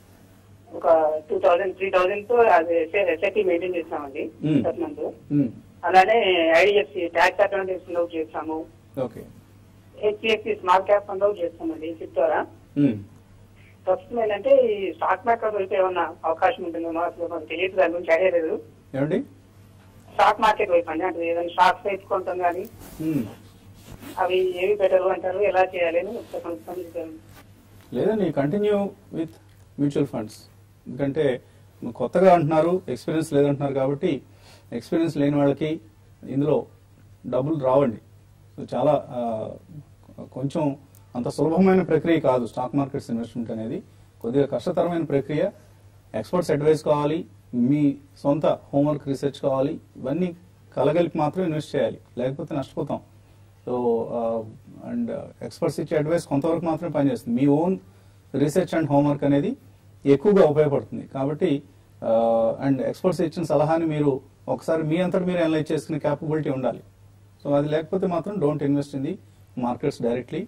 ఒక టూ థౌసండ్ త్రీ థౌసండ్ తో అది ఎస్ఐపి మెయింటైన్ చేస్తామండి మ్మ్. ప్రతి మంత్ మ్మ్. అలానే ఐడిఎఫ్సి ట్యాక్స్ అడ్వాంటేజ్ అలౌట్ చేస్తాము okay HDFC small cap fund out చేస్తామండి సిప్ ద్వారా మ్మ్. ప్రస్తుతం ఏంటంటే ఈ స్టాక్ మార్కెట్ వైపు ఏమన్నా అవకాశం ఉంటుందో మాకు మాకు తెలియదు దాని గురించి ఐడియా లేదు ఏమండి స్టాక్ మార్కెట్ వైపు అండి అంటే ఏదైనా స్టాక్స్ తెచ్చుకుంటాం కానీ మ్మ్. అవి ఏవి బెటర్ అంటారు ఎలా చేయాలి అని ఒకసారి కనుక్కొని లేదండి కంటిన్యూ విత్ మ్యూచువల్ ఫండ్స్ ఎందుకంటే నువ్వు కొత్తగా అంటున్నారు ఎక్స్పీరియన్స్ లేదంటున్నారు కాబట్టి ఎక్స్పీరియన్స్ లేని వాళ్ళకి ఇందులో డబ్బులు రావండి సో చాలా ఆ, కొంచెం అంత సులభమైన ప్రక్రియ కాదు స్టాక్ మార్కెట్స్ ఇన్వెస్ట్మెంట్ అనేది కొద్దిగా కష్టతరమైన ప్రక్రియ ఎక్స్పర్ట్స్ అడ్వైస్ కావాలి మీ సొంత హోంవర్క్ రీసెర్చ్ కావాలి ఇవన్నీ కలగలిపి మాత్రం ఇన్వెస్ట్ చేయాలి లేకపోతే నష్టపోతాం సో అండ్ ఎక్స్పర్ట్స్ ఇచ్చే అడ్వైస్ కొంతవరకు మాత్రమే పనిచేస్తుంది మీ ఓన్ రీసెర్చ్ అండ్ హోంవర్క్ అనేది ఎక్కువగా ఉపయోగపడుతుంది కాబట్టి అండ్ ఎక్స్పర్ట్స్ ఇచ్చిన సలహాని మీరు ఒకసారి మీ అంతటి మీరు అనలైజ్ చేసుకునే క్యాపబిలిటీ ఉండాలి సో అది లేకపోతే మాత్రం don't invest in the markets directly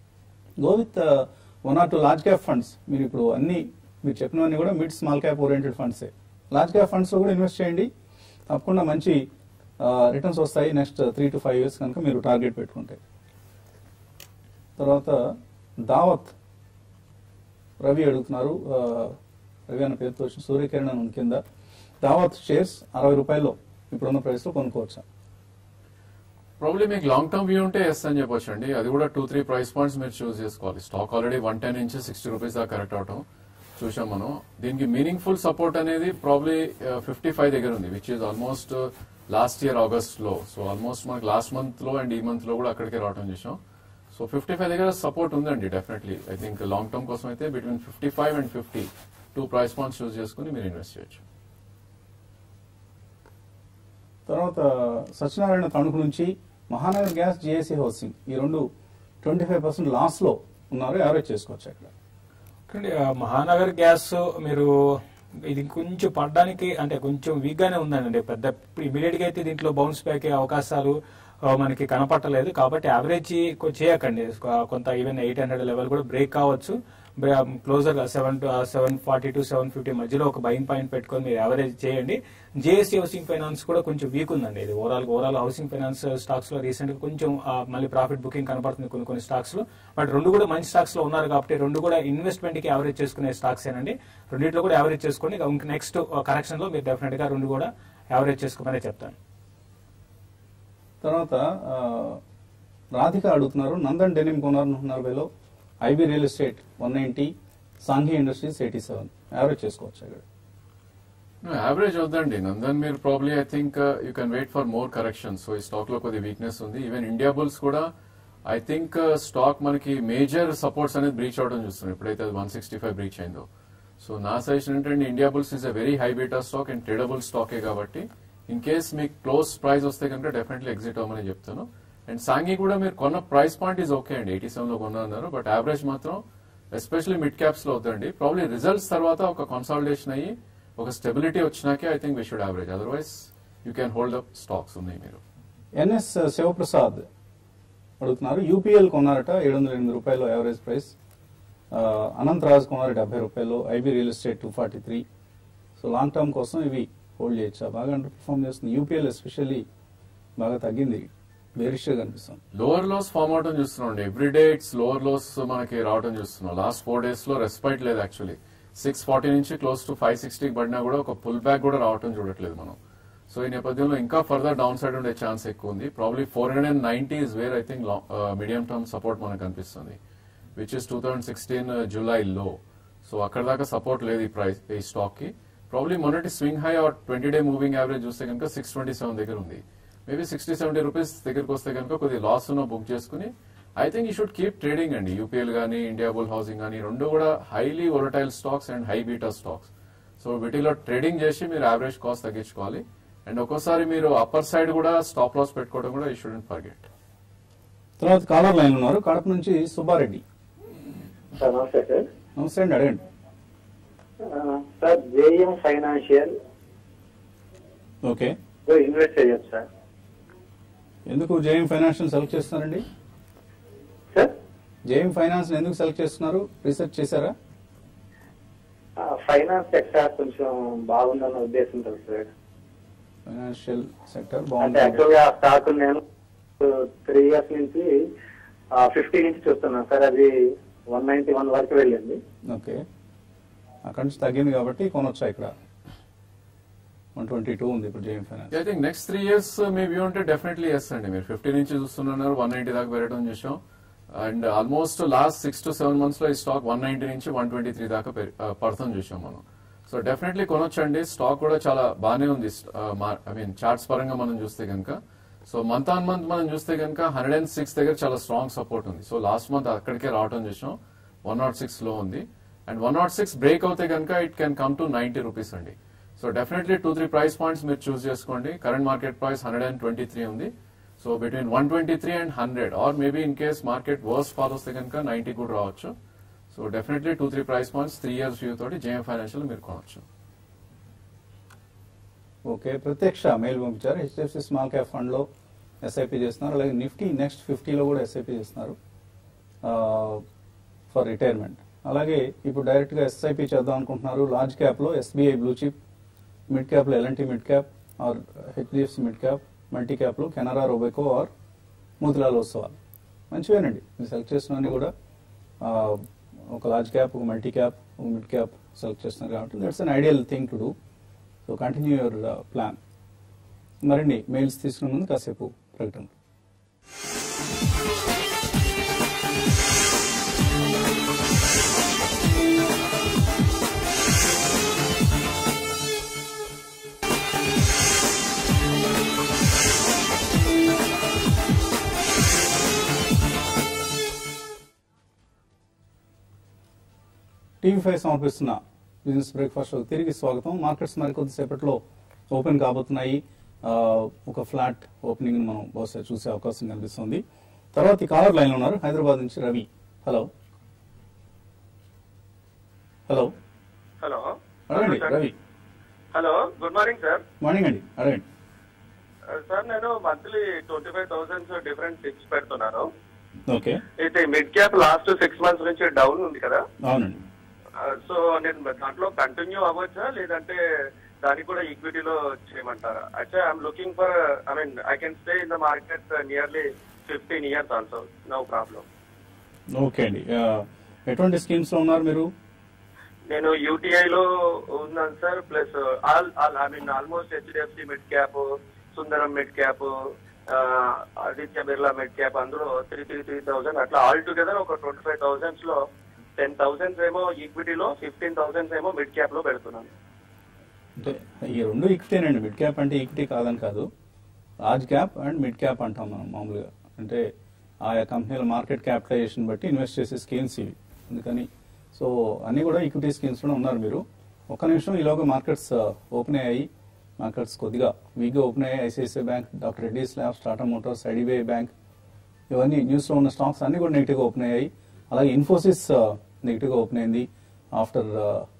go with one or two large cap funds మీరు ఇప్పుడు అన్ని మీరు చెప్పినవన్నీ కూడా మిడ్ స్మాల్ క్యాప్ ఓరియంటెడ్ ఫండ్సే లార్జ్ క్యాప్ ఫండ్స్ లో కూడా ఇన్వెస్ట్ చేయండి తప్పకుండా మంచి రిటర్న్స్ వస్తాయి next three to five years కనుక మీరు టార్గెట్ పెట్టుకుంటే తర్వాత దావత్ రవి అడుగుతున్నారు ఆ, రవి అన్న పేరుతో వచ్చిన సూర్యకిరణ్ అని ఉంది కింద దావత్ షేర్స్ అరవై రూపాయల్లో ఇప్పుడున్న ప్రైస్ లో కొనుక్కోవచ్చా ప్రాబ్లీ మీకు లాంగ్ టర్మ్ వ్యూ ఉంటే ఎస్ అని చెప్పొచ్చు అండి అది కూడా టూ త్రీ ప్రైస్ పాయింట్స్ మీరు చూస్ చేసుకోవాలి స్టాక్ ఆల్రెడీ వన్ టెన్ నుంచి సిక్స్టీ రూపీస్ దాకా కరెక్ట్ అవటం చూసాం మనం దీనికి మీనింగ్ఫుల్ సపోర్ట్ అనేది ప్రాబ్లీ ఫిఫ్టీ ఫైవ్ దగ్గర ఉంది which is almost last year August లో సో ఆల్మోస్ట్ మనకి లాస్ట్ మంత్ లో అండ్ ఈ మంత్ లో కూడా అక్కడికే రావడం చేసాం సో ఫిఫ్టీ ఫైవ్ దగ్గర సపోర్ట్ ఉందండి definitely I think long term కోసం అయితే between fifty five and fifty two price points choose చేసుకుని మీరు ఇన్వెస్ట్ చేయొచ్చు తర్వాత సత్యనారాయణ తణుకు నుంచి మహానగర్ గ్యాస్ జిఎస్సి హౌసింగ్ ఈ రెండు ట్వంటీ ఫైవ్ పర్సెంట్ లాస్ లో ఉన్నారు యావరేజ్ చేసుకోవచ్చు అక్కడ చూడండి, ఆ, మహానగర్ గ్యాస్ మీరు ఇది కొంచెం పడడానికి అంటే కొంచెం వీక్ గానే ఉందండి పెద్ద ఇమీడియట్ గా అయితే దీంట్లో బౌన్స్ బ్యాక్ అయ్యే అవకాశాలు ఆ, మనకి కనపట్టలేదు కాబట్టి యావరేజ్ చేయకండి కొ- కొంత ఈవెన్ ఎయిట్ హండ్రెడ్ లెవెల్ కూడా బ్రేక్ కావచ్చు క్లోజర్ గా seven seven forty to seven fifty మధ్యలో ఒక బయింగ్ పాయింట్ పెట్టుకొని మీరు యావరేజ్ చేయండి జేఎస్సీ హౌసింగ్ ఫైనాన్స్ కూడా కొంచెం వీక్ ఉందండి ఇది overall overall housing finance stocks లో రీసెంట్ గా కొంచెం ఆ, మళ్ళీ ప్రాఫిట్ బుకింగ్ కనపడుతుంది కొన్ని కొన్ని స్టాక్స్ లో బట్ రెండు కూడా మంచి స్టాక్స్ లో ఉన్నారు కాబట్టి రెండు కూడా ఇన్వెస్ట్మెంట్ కి యావరేజ్ చేసుకునే స్టాక్స్ ఏనండి రెండింటిలో కూడా యావరేజ్ చేసుకోండి ఇంకా నెక్స్ట్ కరెక్షన్ లో మీరు డెఫినెట్ గా రెండు కూడా యావరేజ్ చేసుకోమని చెప్తాను తర్వాత ఆ, రాధిక అడుగుతున్నారు నందన్ డెనిమ్ కొనాలనుకున్నారు వేలో IB real estate one ninety Sanghi industries eighty seven average చేసుకోవచ్చు ఇక్కడ యావరేజ్ వద్దండి నందన్ మీరు probably I think you can wait for more correction so ఈ స్టాక్ లో కొద్ది వీక్నెస్ ఉంది ఈవెన్ ఇండియా బుల్స్ కూడా ఐ థింక్ స్టాక్ మనకి మేజర్ సపోర్ట్స్ అనేది బ్రీచ్ అవడం చూస్తున్నాం ఎప్పుడైతే అది వన్ సిక్స్టీ ఫైవ్ బ్రీచ్ అయిందో సో నా సజెషన్ ఏంటంటే Indiabulls is a very high beta stock and tradable స్టాకే కాబట్టి ఇన్ కేస్ మీకు క్లోజ్ ప్రైస్ వస్తే కనుక డెఫినెట్లీ ఎగ్జిట్ అవ్వమని చెప్తాను అండ్ సాంగి కూడా మీరు కొన్న ప్రైస్ పాయింట్ ఈజ్ ఓకే అండి ఎయిటీ సెవెన్ లో కొన్నా అన్నారు బట్ యావరేజ్ మాత్రం ఎస్పెషల్లీ మిడ్ క్యాప్స్ లో వద్దండి ప్రాబ్లీ రిజల్ట్స్ తర్వాత ఒక కన్సాలిడేషన్ అయ్యి ఒక స్టెబిలిటీ వచ్చినాకే I think we should average otherwise you can hold up stocks ఉన్నాయి మీరు ఎన్ఎస్ శివప్రసాద్ అడుగుతున్నారు యూపీఎల్ కొన్నారట ఏడు వందల ఎనిమిది రూపాయలు యావరేజ్ ప్రైస్ ఆ, అనంత్ రాజ్ కొన్నారు డెబ్బై రూపాయలు IB real estate two forty three so long term కోసం ఇవి హోల్డ్ చేయొచ్చా బాగా అండర్ పర్ఫామ్ చేస్తుంది యూపీఎల్ ఎస్పెషల్లీ బాగా తగ్గింది బేరిష్గా కనిపిస్తుంది లోవర్ లోస్ ఫామ్ అవడం చూస్తున్నాం అండి every day it's lower lows మనకి రావడం చూస్తున్నాం లాస్ట్ ఫోర్ డేస్ లో రెస్పైట్ లేదు యాక్చువల్లీ సిక్స్ ఫార్టీ నుంచి క్లోజ్ టు ఫైవ్ సిక్స్టీకి పడినా కూడా ఒక పుల్ బ్యాక్ కూడా రావడం చూడట్లేదు మనం సో ఈ నేపథ్యంలో ఇంకా ఫర్దర్ డౌన్ సైడ్ ఉండే ఛాన్స్ ఎక్కువ ఉంది probably four hundred and ninety is where I think medium term support మనకు కనిపిస్తుంది which is two thousand sixteen July లో సో అక్కడ దాకా సపోర్ట్ లేదు ఈ ప్రైస్ ఈ స్టాక్ కి ప్రాబ్లీ మొన్నటి swing high or twenty day moving average చూస్తే కనుక సిక్స్ ట్వంటీ సెవెన్ దగ్గర ఉంది మేబీ సిక్స్టీ సెవెంటీ రూపీస్ దగ్గరకు వస్తే కనుక కొద్ది లాస్ ఉన్న బుక్ చేసుకుని I think you should keep trading అండి యూపీఎల్ కానీ ఇండియా బుల్ హౌసింగ్ కానీ రెండు కూడా highly volatile stocks and high beta stocks so వీటిలో ట్రేడింగ్ చేసి మీరు యావరేజ్ కాస్ట్ తగ్గించుకోవాలి అండ్ ఒక్కోసారి మీరు అప్పర్ సైడ్ కూడా స్టాప్ లాస్ పెట్టుకోవడం కూడా యూ షుడెంట్ ఫర్గెట్ తర్వాత కాలర్ లైన్ ఉన్నారు కడప నుంచి సుబ్బారెడ్డి సార్ నమస్తే సార్ నమస్తే అండి అడగండి ఆ, సార్ జేఎం ఫైనాన్షియల్ ఓకే లో ఇన్వెస్ట్ చేయొచ్చు సార్ ఎందుకు జేఎం ఫైనాన్షియల్ సెలెక్ట్ చేస్తున్నారండి సార్ జేఎం ఫైనాన్స్ ఎందుకు సెలెక్ట్ చేస్తున్నారు రీసెర్చ్ చేశారా ఆ, ఫైనాన్స్ సెక్టార్ కొంచెం బాగుందన్న ఉద్దేశంతో సార్ ఫైనాన్షియల్ సెక్టర్ అంటే బాగుంటుంది యాక్చువల్ గా ఆ స్టాక్ నేను త్రీ ఇయర్స్ నుంచి ఫిఫ్టీ నుంచి చూస్తున్నాను సార్ అది వన్ నైన్టీ వన్ వరకు వెళ్ళింది ఓకే అక్కడి నుంచి తగ్గింది కాబట్టి కొనొచ్చా ఇక్కడ వన్ ట్వంటీ టూ ఉంది ఇప్పుడు JM finance I think next three years మీ వ్యూ ఉంటే డెఫినెట్లీ ఎస్ అండి మీరు ఫిఫ్టీ నుంచి చూస్తున్నారు వన్ నైన్టీ దాకా పెరగడం చూసాం and almost last six to seven months లో ఈ స్టాక్ వన్ నైన్టీ నుంచి వన్ ట్వంటీ త్రీ దాకా పెరి- ఆ, పడతాం చూసాం మనం సో డెఫినెట్లీ కొనొచ్చండి స్టాక్ కూడా చాలా బాగానే ఉంది ఐ మీన్ చార్ట్స్ పరంగా మనం చూస్తే కనుక సో మంత్ ఆన్ మంత్ మనం చూస్తే కనుక హండ్రెడ్ అండ్ సిక్స్ దగ్గర చాలా స్ట్రాంగ్ సపోర్ట్ ఉంది సో లాస్ట్ మంత్ అక్కడికే రావడం చూసాం వన్ నాట్ సిక్స్ లో ఉంది and one naught six break అవుతే కనుక it can come to ninety rupees అండి so definitely two three price points మీరు చూస్ చేసుకోండి current market price hundred and twenty three ఉంది so between one twenty three and hundred or maybe in case market worse fall వస్తే కనుక ninety కూడా రావచ్చు so definitely two three price points three years view తోటి JM financial మీరు కొనవచ్చు okay ప్రత్యక్ష mail పంపించారు హెచ్డిఎఫ్సి స్మాల్ క్యాప్ ఫండ్ లో ఎస్ఐపి చేస్తున్నారు అలాగే నిఫ్టీ నెక్స్ట్ ఫిఫ్టీలో కూడా ఎస్ఐపి చేస్తున్నారు ఫర్ రిటైర్మెంట్ అలాగే ఇప్పుడు డైరెక్ట్ గా ఎస్ఐపి చేద్దాం అనుకుంటున్నారు లార్జ్ క్యాప్ లో SBI blue chip mid cap లో LNT mid cap or HDFC mid cap multi cap లో కెనరా రోబెకో ఆర్ మూతిలాల్ ఉత్సవాల్ మంచివేనండి మీరు సెలెక్ట్ చేసినవన్నీ కూడా ఆ, ఒక లార్జ్ క్యాప్ ఒక మల్టీ క్యాప్ ఒక మిడ్ క్యాప్ సెలెక్ట్ చేస్తున్నారు కాబట్టి that's an ideal thing to do so continue your plan మరిన్ని మెయిల్స్ తీసుకునే ముందు కాసేపు ప్రకటన టీవీ ఫైవ్ సమర్పిస్తున్న బిజినెస్ బ్రేక్ఫాస్ట్ షో తిరిగి స్వాగతం మార్కెట్స్ మరి కొద్దిసేపట్లో ఓపెన్ కాబోతున్నాయి ఆ, ఒక ఫ్లాట్ ఓపెనింగ్ మనం బహుశా చూసే అవకాశం కనిపిస్తుంది తర్వాత ఈ కాలర్ లైన్ లో ఉన్నారు హైదరాబాద్ నుంచి రవి హలో హలో హలో అడగండి Ravi hello good morning sir morning అండి అడగండి సార్ నేను monthly twenty five thousand different tips పెడుతున్నాను ఓకే అయితే mid cap last six months నుంచి డౌన్ ఉంది కదా అవునండి సో నేను దాంట్లో కంటిన్యూ అవ్వచ్చా లేదంటే దానికి కూడా ఈక్విటీలో చేయమంటారా అయితే I'm looking for I mean I can stay in the market nearly fifteen years also no problem okay అండి ఆ, ఎటువంటి స్కీమ్స్ లో ఉన్నారు మీరు నేను యూటీఐ లో ఉన్నాను sir plus all all I mean almost HDFC mid cap Sundaram mid cap Aditya Birla mid cap అందులో త్రీ త్రీ త్రీ థౌసండ్ అట్లా ఆల్ టుగెదర్ ఒక ట్వంటీ ఫైవ్ థౌసండ్స్ లో టెన్ థౌసండ్స్ ఏమో ఈక్విటీలో ఫిఫ్టీన్ థౌసండ్స్ ఏమో మిడ్ క్యాప్ లో పెడుతున్నాను అంటే ఈ రెండు ఈక్విటీనండి మిడ్ క్యాప్ అంటే ఈక్విటీ కాదని కాదు large cap and mid cap అంటాం మనం మామూలుగా అంటే ఆయా కంపెనీల మార్కెట్ క్యాపిటలైజేషన్ బట్టి ఇన్వెస్ట్ చేసే స్కీమ్స్ ఇవి అందుకని సో అన్ని కూడా ఈక్విటీ స్కీమ్స్ లో ఉన్నారు మీరు ఒక్క నిమిషం ఈలోగా మార్కెట్స్ ఓపెన్ అయ్యాయి మార్కెట్స్ కొద్దిగా వీక్గా ఓపెన్ అయ్యాయి ICICI bank doctor Reddy's labs Tata Motors IDBI bank ఇవన్నీ న్యూస్ లో ఉన్న స్టాక్స్ అన్ని కూడా నెగిటివ్ గా ఓపెన్ అయ్యాయి అలాగే ఇన్ఫోసిస్ నెగిటివ్ గా ఓపెన్ అయింది after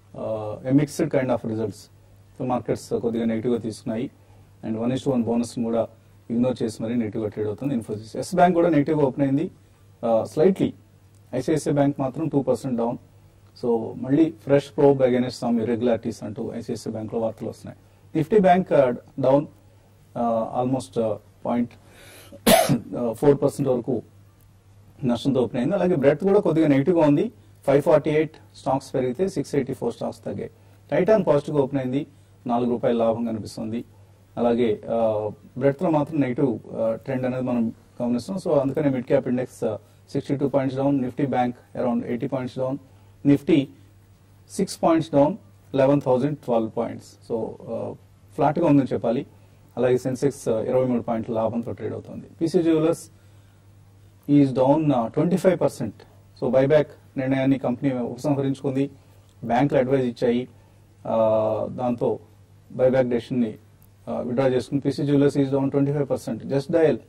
a mixed kind of results so markets కొద్దిగా నెగిటివ్ గా తీసుకున్నాయి and one is one bonus కూడా ఇగ్నోర్ చేసి మరీ నెగిటివ్ గా ట్రేడ్ అవుతుంది ఇన్ఫోసిస్ ఎస్ బ్యాంక్ కూడా నెగిటివ్ గా ఓపెన్ అయింది స్లైట్లీ ఐసిఐసిఐ బ్యాంక్ మాత్రం టూ పర్సెంట్ డౌన్ సో మళ్ళీ fresh probe against some irregularities అంటూ ఐసిఐసిఐ బ్యాంక్ లో వార్తలు వస్తున్నాయి Nifty bank down almost point four percent వరకు నష్టంతో ఓపెన్ అయింది అలాగే బ్రెడ్ కూడా కొద్దిగా నెగిటివ్ గా ఉంది ఫైవ్ ఫార్టీ ఎయిట్ స్టాక్స్ పెరిగితే సిక్స్ ఎయిటీ ఫోర్ స్టాక్స్ తగ్గాయి టైటాన్ పాజిటివ్ గా ఓపెన్ అయింది నాలుగు రూపాయల లాభం కనిపిస్తుంది అలాగే బ్రెడ్ లో మాత్రం నెగిటివ్ ట్రెండ్ అనేది మనం గమనిస్తున్నాం సో అందుకనే mid cap index sixty two points down Nifty bank around eighty points down Nifty six points down eleven thousand twelve points so flat గా ఉందని చెప్పాలి అలాగే సెన్సెక్స్ ఇరవై మూడు పాయింట్ల లాభంతో ట్రేడ్ అవుతుంది PC jewellers is down twenty five percent so buyback నిర్ణయాన్ని కంపెనీ ఉపసంహరించుకుంది బ్యాంకులు అడ్వైజ్ ఇచ్చాయి ఆ, దాంతో బైబ్యాక్ డెసిషన్ ని విడ్రా చేసుకుని PC jewellers is down twenty five percent just dial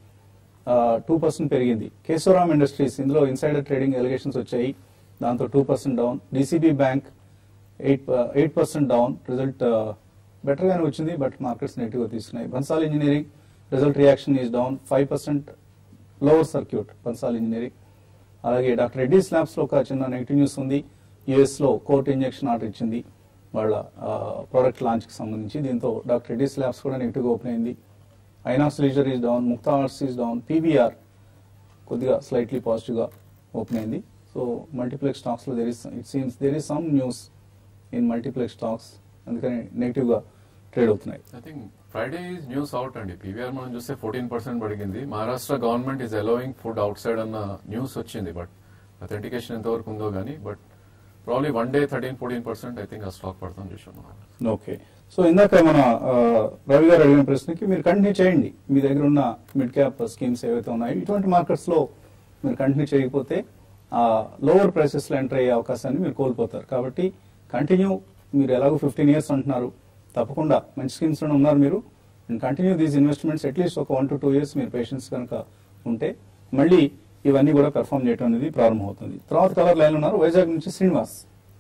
two percent పెరిగింది కేశవరామ్ ఇండస్ట్రీస్ ఇందులో ఇన్సైడర్ ట్రేడింగ్ ఎలిగేషన్స్ వచ్చాయి దాంతో two percent down DCB bank eight eight percent down result better గానే వచ్చింది బట్ మార్కెట్స్ నెగిటివ్ గా తీసుకున్నాయి Bansal engineering result reaction is down five percent lower circuit Bansal engineering అలాగే doctor Reddy's labs లో ఒక చిన్న నెగిటివ్ న్యూస్ ఉంది యుఎస్ లో కోర్టు ఇంజెక్షన్ ఆర్డర్ ఇచ్చింది వాళ్ళ ప్రోడక్ట్ లాంచ్ కి సంబంధించి దీంతో డాక్టర్ రెడ్డీస్ ల్యాబ్స్ కూడా నెగిటివ్ గా ఓపెన్ అయింది Inox leisure is down Mukta arts is down PVR కొద్దిగా స్లైట్లీ పాజిటివ్ గా ఓపెన్ అయింది సో మల్టీప్లెక్స్ స్టాక్స్ లో there is it seems there is some news in multiplex stocks అందుకని నెగిటివ్ గా ట్రేడ్ అవుతున్నాయి I think Friday is news out అండి PVR మనం చూస్తే ఫోర్టీన్ పర్సెంట్ పడిగింది Maharashtra government is allowing food outside అన్న న్యూస్ వచ్చింది బట్ అథెంటికేషన్ ఎంతవరకు ఉందో కానీ but probably one day thirteen fourteen percent I think ఆ స్టాక్ పడతాం చూసాం మనం ఓకే సో ఇందాక మన ఆ, రవి గారు అడిగిన ప్రశ్నకి మీరు కంటిన్యూ చేయండి మీ దగ్గర ఉన్న మిడ్ క్యాప్ స్కీమ్స్ ఏవైతే ఉన్నాయో ఇటువంటి మార్కెట్స్ లో మీరు కంటిన్యూ చేయకపోతే లోవర్ ప్రైసెస్ లో ఎంటర్ అయ్యే అవకాశాన్ని మీరు కోల్పోతారు కాబట్టి కంటిన్యూ మీరు ఎలాగో ఫిఫ్టీన్ ఇయర్స్ అంటున్నారు తప్పకుండా మంచి స్కీమ్స్ లో ఉన్నారు మీరు కంటిన్యూ దీస్ ఇన్వెస్ట్మెంట్స్ అట్లీస్ట్ ఒక వన్ టు టూ ఇయర్స్ మీరు పేషెన్స్ కనుక ఉంటే మళ్ళీ ఇవన్నీ కూడా పెర్ఫామ్ చేయడం అనేది ప్రారంభమవుతుంది తర్వాత కలర్ లైన్ ఉన్నారు వైజాగ్ నుంచి శ్రీనివాస్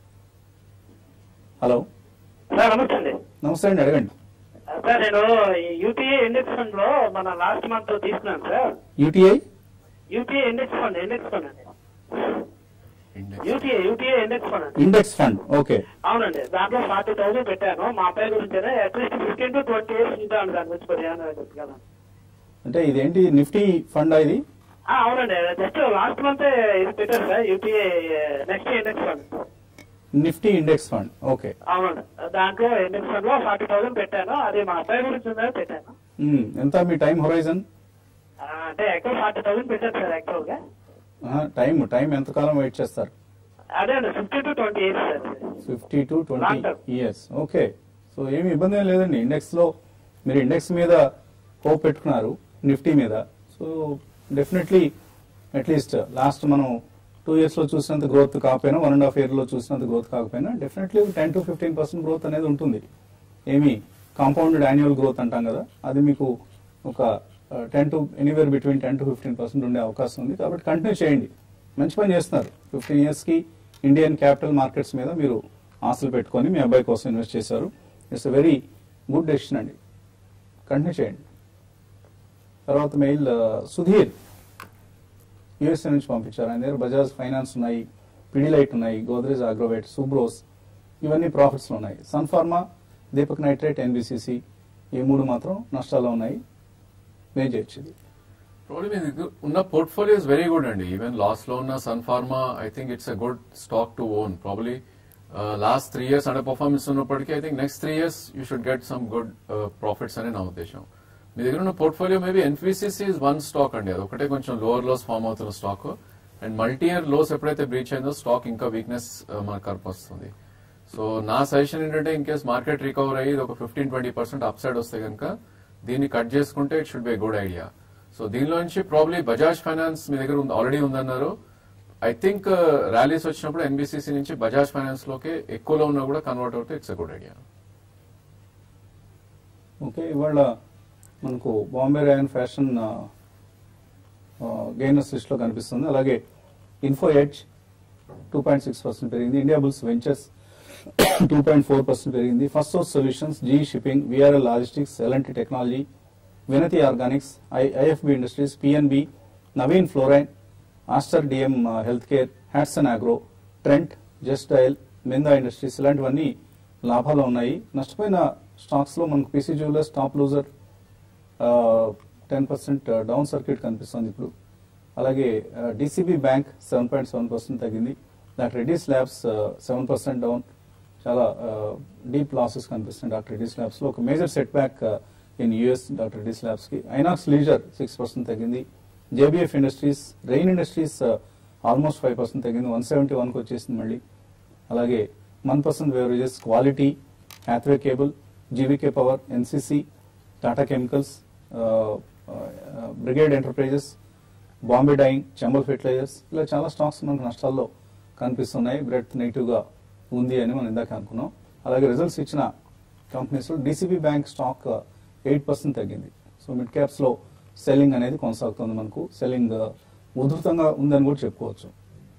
హలో సార్ నమస్తే అండి నమస్తే అండి అడగండి సార్ నేను యూపీఏ ఇండెక్స్ ఫండ్ లో మన లాస్ట్ మంత్ తీసుకున్నాను sir UTI UPA index fund index fund అండి యూపీఏ యూపీఏ ఇండెక్స్ ఫండ్ అండి ఇండెక్స్ ఫండ్ ఓకే అవునండి దాంట్లో ఫార్టీ థౌసండ్ పెట్టాను మా అబ్బాయి గురించి at least fifteen to twenty years ఉంటాను దాని గురించి కొద్దిగా ఏమైనా తెలుసు కదా అంటే ఇదేంటి నిఫ్టీ ఫండ్ ఇది ఆ, అవునండి జస్ట్ లాస్ట్ మంత్ ఇది పెట్టారు sir UPA next index fund Nifty index fund okay అవునండి దాంట్లో ఇండెక్స్ ఫండ్ లో ఫార్టీ థౌసండ్ పెట్టాను అది మా అబ్బాయి గురించి ఉందని పెట్టాను మ్మ్. ఎంత మీ టైం హొరైజన్ ఆ, అంటే ఎక్కువ ఫార్టీ థౌసండ్ పెట్టారు సార్ యాక్చువల్ గా టైం టైం ఎంతకాలం వెయిట్ చేస్తారు అదే అండి fifty to twenty years sir fifty to Long twenty term. Years okay so ఏమి ఇబ్బంది ఏం లేదండి ఇండెక్స్ లో మీరు ఇండెక్స్ మీద హోప్ పెట్టుకున్నారు నిఫ్టీ మీద సో డెఫినెట్లీ అట్లీస్ట్ లాస్ట్ మనం టూ ఇయర్స్ లో చూసినంత గ్రోత్ కాకపోయినా వన్ అండ్ హాఫ్ ఇయర్ లో చూసినంత గ్రోత్ కాకపోయినా definitely ten to fifteen percent growth అనేది ఉంటుంది ఏమి కాంపౌండెడ్ యాన్యువల్ గ్రోత్ అంటాం కదా అది మీకు ఒక ten to anywhere between ten to fifteen percent ఉండే అవకాశం ఉంది కాబట్టి కంటిన్యూ చేయండి మంచి పని చేస్తున్నారు ఫిఫ్టీన్ ఇయర్స్ కి ఇండియన్ క్యాపిటల్ మార్కెట్స్ మీద మీరు ఆశలు పెట్టుకొని మీ అబ్బాయి కోసం ఇన్వెస్ట్ చేశారు it's a very good decision అండి కంటిన్యూ చేయండి తర్వాత మెయిల్ ఆ, సుధీర్ యుఎస్ఏ నుంచి పంపించారు ఆయన దగ్గర బజాజ్ ఫైనాన్స్ ఉన్నాయి పిడిలైట్ ఉన్నాయి గోద్రేజ్ అగ్రోవేట్ సూబ్రోస్ ఇవన్నీ ప్రాఫిట్స్లో ఉన్నాయి సన్ఫార్మా దీపక్ నైట్రేట్ ఎన్బిసిసి ఈ మూడు మాత్రం నష్టాల్లో ఉన్నాయి మేం చేయొచ్చు ఇది ప్రాబ్లమ్ ఇది ఉన్న పోర్ట్ఫోలియో ఇస్ వెరీ గుడ్ అండి ఈవెన్ లాస్ లో ఉన్న Sun pharma I think it's a good stock to own probably last three years underperformance ఉన్నప్పటికీ I think next three years you should get some good profits అనే నా ఉద్దేశం మీ దగ్గర ఉన్న portfolio maybe NBCC is one stock అండి అది ఒకటే కొంచెం లోవర్ లోస్ ఫామ్ అవుతున్న stock and multi year lows ఎప్పుడైతే బ్రీచ్ అయిందో స్టాక్ ఇంకా వీక్నెస్ మనకు కనిపిస్తుంది సో నా సజెషన్ ఏంటంటే ఇన్ కేస్ మార్కెట్ రికవర్ అయ్యి ఇది ఒక fifteen twenty percent up upside వస్తే కనుక దీన్ని కట్ చేసుకుంటే it should be good idea so దీనిలో నుంచి ప్రాబ్లీ బజాజ్ ఫైనాన్స్ మీ దగ్గర ఆల్రెడీ ఉందన్నారు ఐ థింక్ ర్యాలీస్ వచ్చినప్పుడు ఎన్బిసిసి నుంచి బజాజ్ ఫైనాన్స్ లోకి ఎక్కువలో ఉన్నా కూడా కన్వర్ట్ అవుతే it's a good idea okay ఇవాళ మనకు Bombay rayon fashion gainers list లో కనిపిస్తుంది అలాగే info edge two point six percent పెరిగింది Indiabulls ventures two point four percent పెరిగింది first source solutions GE shipping VRL logistics LNT technology Vinati organics ఐ IFB industries PNB Naveen fluorine Aster DM health care Hatsun agro Trent just dial Minda industries ఇలాంటివన్నీ లాభాలు ఉన్నాయి నష్టపోయిన stocks లో మనకు PC jewellers top loser ten percent down circuit కనిపిస్తుంది ఇప్పుడు అలాగే DCB bank seven point seven percent తగ్గింది doctor Reddy's labs seven percent down చాలా డీప్ లాసెస్ కనిపిస్తుంది డాక్టర్ రెడ్డిస్ ల్యాబ్స్ లో ఒక major setback in US doctor Reddy's labs కి ఐనాక్స్ లీజర్ సిక్స్ పర్సెంట్ తగ్గింది JBF industries Rain industries almost five percent తగ్గింది one seventy వన్కి వచ్చేసింది మళ్ళీ అలాగే one percent beverages quality Hathway cable GVK power NCC Tata chemicals Brigade enterprises Bombay dyeing Chambal fertilisers ఇలా చాలా స్టాక్స్ మనకు నష్టాల్లో కనిపిస్తున్నాయి బ్రెడ్ నెగిటివ్ గా ఉంది అని మనం ఇందాక అనుకున్నాం అలాగే రిజల్ట్స్ ఇచ్చిన కంపెనీస్ లో DCB bank stock eight percent తగ్గింది సో మిడ్ క్యాప్స్ లో సెల్లింగ్ అనేది కొనసాగుతుంది మనకు సెల్లింగ్ ఉధృతంగా ఉందని కూడా చెప్పుకోవచ్చు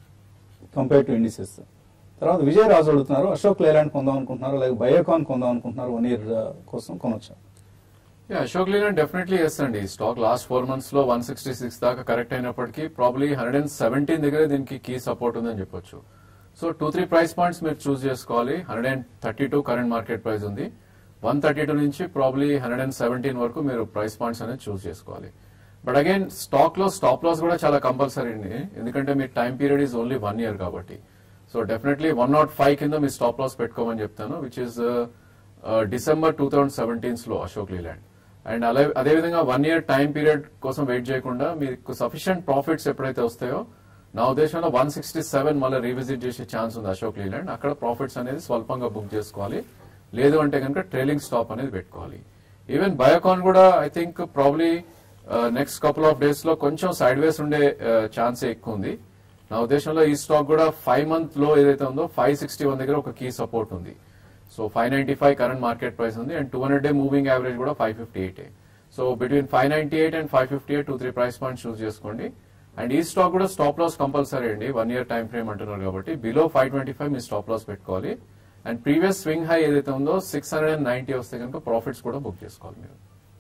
కంపేర్ టు ఇండిసెస్ తర్వాత విజయరాజు అడుగుతున్నారు అశోక్ లేలాండ్ కొందాం అనుకుంటున్నారు అలాగే బయోకాన్ కొందాం అనుకుంటున్నారు వన్ ఇయర్ కోసం కొనొచ్చు అశోక్ లీలాండ్ డెఫినెట్లీ ఎస్ అండి స్టాక్ లాస్ట్ ఫోర్ మంత్స్ లో వన్ సిక్స్టీ సిక్స్ దాకా కరెక్ట్ అయినప్పటికీ ప్రాబ్లీ హండ్రెడ్ అండ్ సెవెంటీన్ దగ్గర దీనికి కీ సపోర్ట్ ఉందని చెప్పొచ్చు so two three price points మీరు చూస్ చేసుకోవాలి hundred and thirty two current market price ఉంది వన్ థర్టీ టూ నుంచి ప్రాబ్లీ హండ్రెడ్ అండ్ సెవెంటీన్ వరకు మీరు ప్రైస్ పాయింట్స్ అనేది చూస్ చేసుకోవాలి బట్ అగైన్ స్టాక్ లో స్టాప్ లాస్ కూడా చాలా కంపల్సరీ అండి ఎందుకంటే మీ time period is only one year కాబట్టి so definitely one nought five కింద మీ స్టాప్ లాస్ పెట్టుకోమని చెప్తాను which is December two thousand seventeens లో అశోక్ లీలాండ్ అండ్ అలా అదేవిధంగా వన్ ఇయర్ టైం పీరియడ్ కోసం వెయిట్ చేయకుండా మీకు సఫిషియంట్ ప్రాఫిట్స్ ఎప్పుడైతే వస్తాయో నా ఉద్దేశంలో వన్ సిక్స్టీ సెవెన్ మళ్ళీ రీవిజిట్ చేసే ఛాన్స్ ఉంది అశోక్ లీలాండ్ అక్కడ ప్రాఫిట్స్ అనేది స్వల్పంగా బుక్ చేసుకోవాలి లేదు అంటే కనుక ట్రైలింగ్ స్టాప్ అనేది పెట్టుకోవాలి ఈవెన్ బయోకాన్ కూడా I think probably next couple of days లో కొంచెం సైడ్ వేస్ ఉండే ఛాన్సే ఎక్కువ ఉంది నా ఉద్దేశంలో ఈ స్టాక్ కూడా ఫైవ్ మంత్ లో ఏదైతే ఉందో ఫైవ్ సిక్స్టీ వన్ దగ్గర ఒక కీ సపోర్ట్ ఉంది so five ninety five current market price ఉంది and two hundred day moving average కూడా five fifty eight so between five ninety eight and five fifty eight two three price points choose చేసుకోండి and ఈ stock కూడా stop loss compulsory అండి one year time frame అంటున్నారు కాబట్టి below five twenty five మీ stop loss పెట్టుకోవాలి and previous swing high ఏదైతే ఉందో సిక్స్ హండ్రెడ్ అండ్ నైన్టీ వస్తే కనుక ప్రాఫిట్స్ కూడా బుక్ చేసుకోవాలి మీరు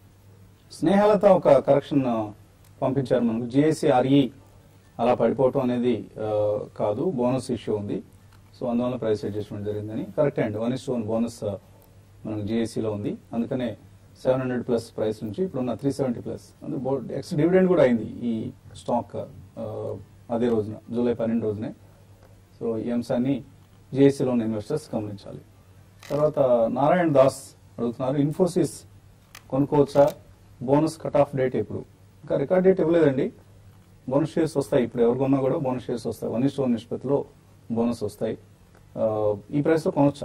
స్నేహలత ఒక కరెక్షన్ పంపించారు మనకు జిఎస్సి ఆర్ఈ అలా పడిపోవటం అనేది ఆ, కాదు బోనస్ ఇష్యూ ఉంది సో అందువల్ల ప్రైస్ అడ్జస్ట్మెంట్ జరిగిందని కరెక్ట్ అండి వన్ ఇస్ వన్ బోనస్ ఆ, మనకు జిఎస్సిలో ఉంది అందుకనే సెవెన్ హండ్రెడ్ ప్లస్ ప్రైస్ నుంచి ఇప్పుడున్న త్రీ సెవెంటీ ప్లస్ అందులో ఎక్స్ డివిడెండ్ కూడా అయింది ఈ స్టాక్ ఆ, అదే రోజున జూలై పన్నెండు రోజునే సో ఈ అంశాన్ని జిఎస్సిలోని ఇన్వెస్టర్స్ గమనించాలి తర్వాత నారాయణ దాస్ అడుగుతున్నారు ఇన్ఫోసిస్ కొనుక్కోవచ్చా బోనస్ కట్ ఆఫ్ డేట్ ఎప్పుడు ఇంకా రికార్డ్ డేట్ ఇవ్వలేదండి బోనస్ షేర్స్ వస్తాయి ఇప్పుడు ఎవరు కొన్నా కూడా బోనస్ షేర్స్ వస్తాయి వన్ ఇస్ వన్ నిష్పత్తిలో బోనస్ వస్తాయి ఆ, ఈ ప్రైస్ లో కొనొచ్చా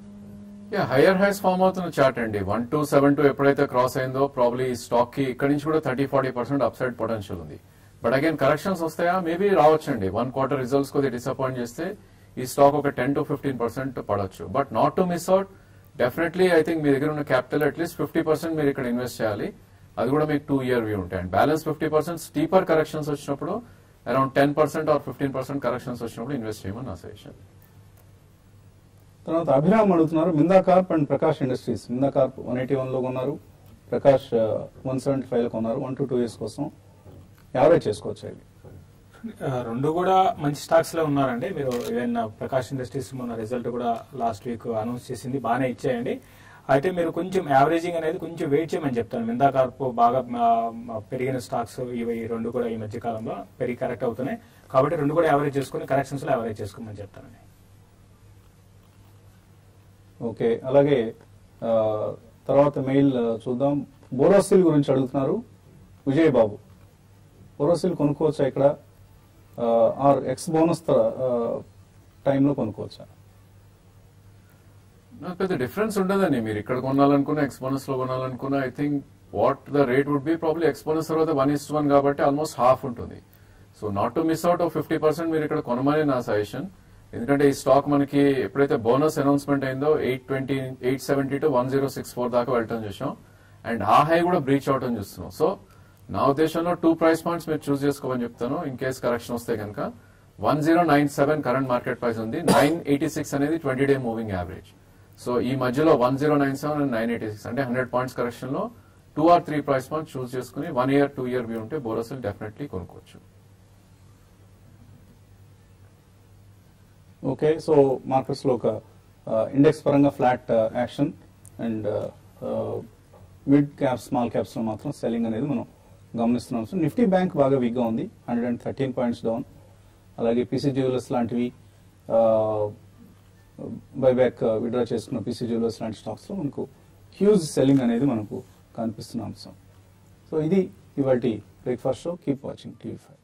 యా హైయర్ హైస్ ఫామ్ అవుతున్న చార్ట్ అండి వన్ టూ సెవెన్ టూ ఎప్పుడైతే క్రాస్ అయిందో ప్రాబ్లీ ఈ స్టాక్ కి ఇక్కడ నుంచి కూడా thirty forty percent up side potential ఉంది బట్ అగైన్ కరెక్షన్స్ వస్తాయా మేబీ రావచ్చండి వన్ క్వార్టర్ రిజల్ట్స్ కొద్దిగా డిసప్పాయింట్ చేస్తే ఈ స్టాక్ ఒక టెన్ టు ఫిఫ్టీన్ పర్సెంట్ పడవచ్చు but not to miss out definitely I think మీ దగ్గర ఉన్న క్యాపిటల్ అట్లీస్ట్ ఫిఫ్టీ పర్సెంట్ మీరు ఇక్కడ ఇన్వెస్ట్ చేయాలి అది కూడా మీకు టూ ఇయర్ వ్యూ ఉంటాయి and balance fifty percent steeper corrections వచ్చినప్పుడు around ten percent or fifteen percent corrections వచ్చినప్పుడు ఇన్వెస్ట్ చేయమని నా సజెషన్ తర్వాత అభిరామ్ అడుగుతున్నారు Minda corp and Prakash industries Minda corp one eighty one లో కొన్నారు ప్రకాష్ వన్ సెవెంటీ ఫైవ్ లో కొన్నారు వన్ టు టూ ఇయర్స్ కోసం యావరేజ్ చేసుకోవచ్చు అవి ఆ, రెండు కూడా మంచి స్టాక్స్ లో ఉన్నారండి మీరు ఈవెన్ ప్రకాష్ ఇండస్ట్రీస్ మొన్న రిజల్ట్ కూడా లాస్ట్ వీక్ అనౌన్స్ చేసింది బాగానే ఇచ్చేయండి అయితే మీరు కొంచెం యావరేజింగ్ అనేది కొంచెం వెయిట్ చేయమని చెప్తాను మిందా కార్పు బాగా ఆ, ఆ, పెరిగిన స్టాక్స్ ఇవి ఈ రెండు కూడా ఈ మధ్య కాలంలో పెరిగి కరెక్ట్ అవుతున్నాయి కాబట్టి రెండు కూడా యావరేజ్ చేసుకుని కరెక్షన్స్ లో యావరేజ్ చేసుకోమని చెప్తానండి ఓకే అలాగే ఆ, తర్వాత మెయిల్ ఆ, చూద్దాం బోరోసిల్ గురించి అడుగుతున్నారు విజయ్ బాబు బోరోసిల్ కొనుక్కోవచ్చా ఇక్కడ ఆ, ఆర్ ఎక్స్ బోనస్ టైంలో కొనుక్కోవచ్చా నాకు పెద్ద డిఫరెన్స్ ఉండదండి మీరు ఇక్కడ కొనాలనుకున్నా ఎక్స్పోనస్ లో కొనాలనుకున్నా I think what the rate would be probably ex bonus తర్వాత వన్ ఇస్ వన్ కాబట్టి ఆల్మోస్ట్ హాఫ్ ఉంటుంది so not to miss out fifty percent మీరు ఇక్కడ కొనమని నా సజెషన్ ఎందుకంటే ఈ స్టాక్ మనకి ఎప్పుడైతే బోనస్ అనౌన్స్మెంట్ అయిందో eight twenty eight seventy to one zero six four దాకా వెళ్ళటం చూసాం అండ్ ఆ హై కూడా బ్రీచ్ అవటం చూస్తున్నాం సో నా ఉద్దేశంలో టూ ప్రైస్ పాయింట్స్ మీరు చూస్ చేసుకోమని చెప్తాను ఇన్ కేస్ కరెక్షన్ వస్తే కనుక one zero nine seven current market price ఉంది నైన్ ఎయిటీ సిక్స్ అనేది twenty day moving average so ఈ మధ్యలో one zero nine seven and nine eighty six అంటే హండ్రెడ్ పాయింట్స్ కరెక్షన్ లో two or three price points choose చేసుకుని one year two year view ఉంటే Borosil definitely కొనుక్కోవచ్చు okay so markets లో ఒక index పరంగా flat action and mid caps small caps లో మాత్రం సెల్లింగ్ అనేది మనం గమనిస్తున్నాం సో నిఫ్టీ బ్యాంక్ బాగా వీక్ గా ఉంది hundred and thirteen points down అలాగే పీసీ జ్యువెలర్స్ లాంటివి బైబ్యాక్ విడ్రా చేసుకున్న పీసీ జ్యువెలర్స్ లాంటి స్టాక్స్ లో మనకు హ్యూజ్ సెల్లింగ్ అనేది మనకు కనిపిస్తున్న అంశం సో ఇది ఇవాటి breakfast show keep watching TV five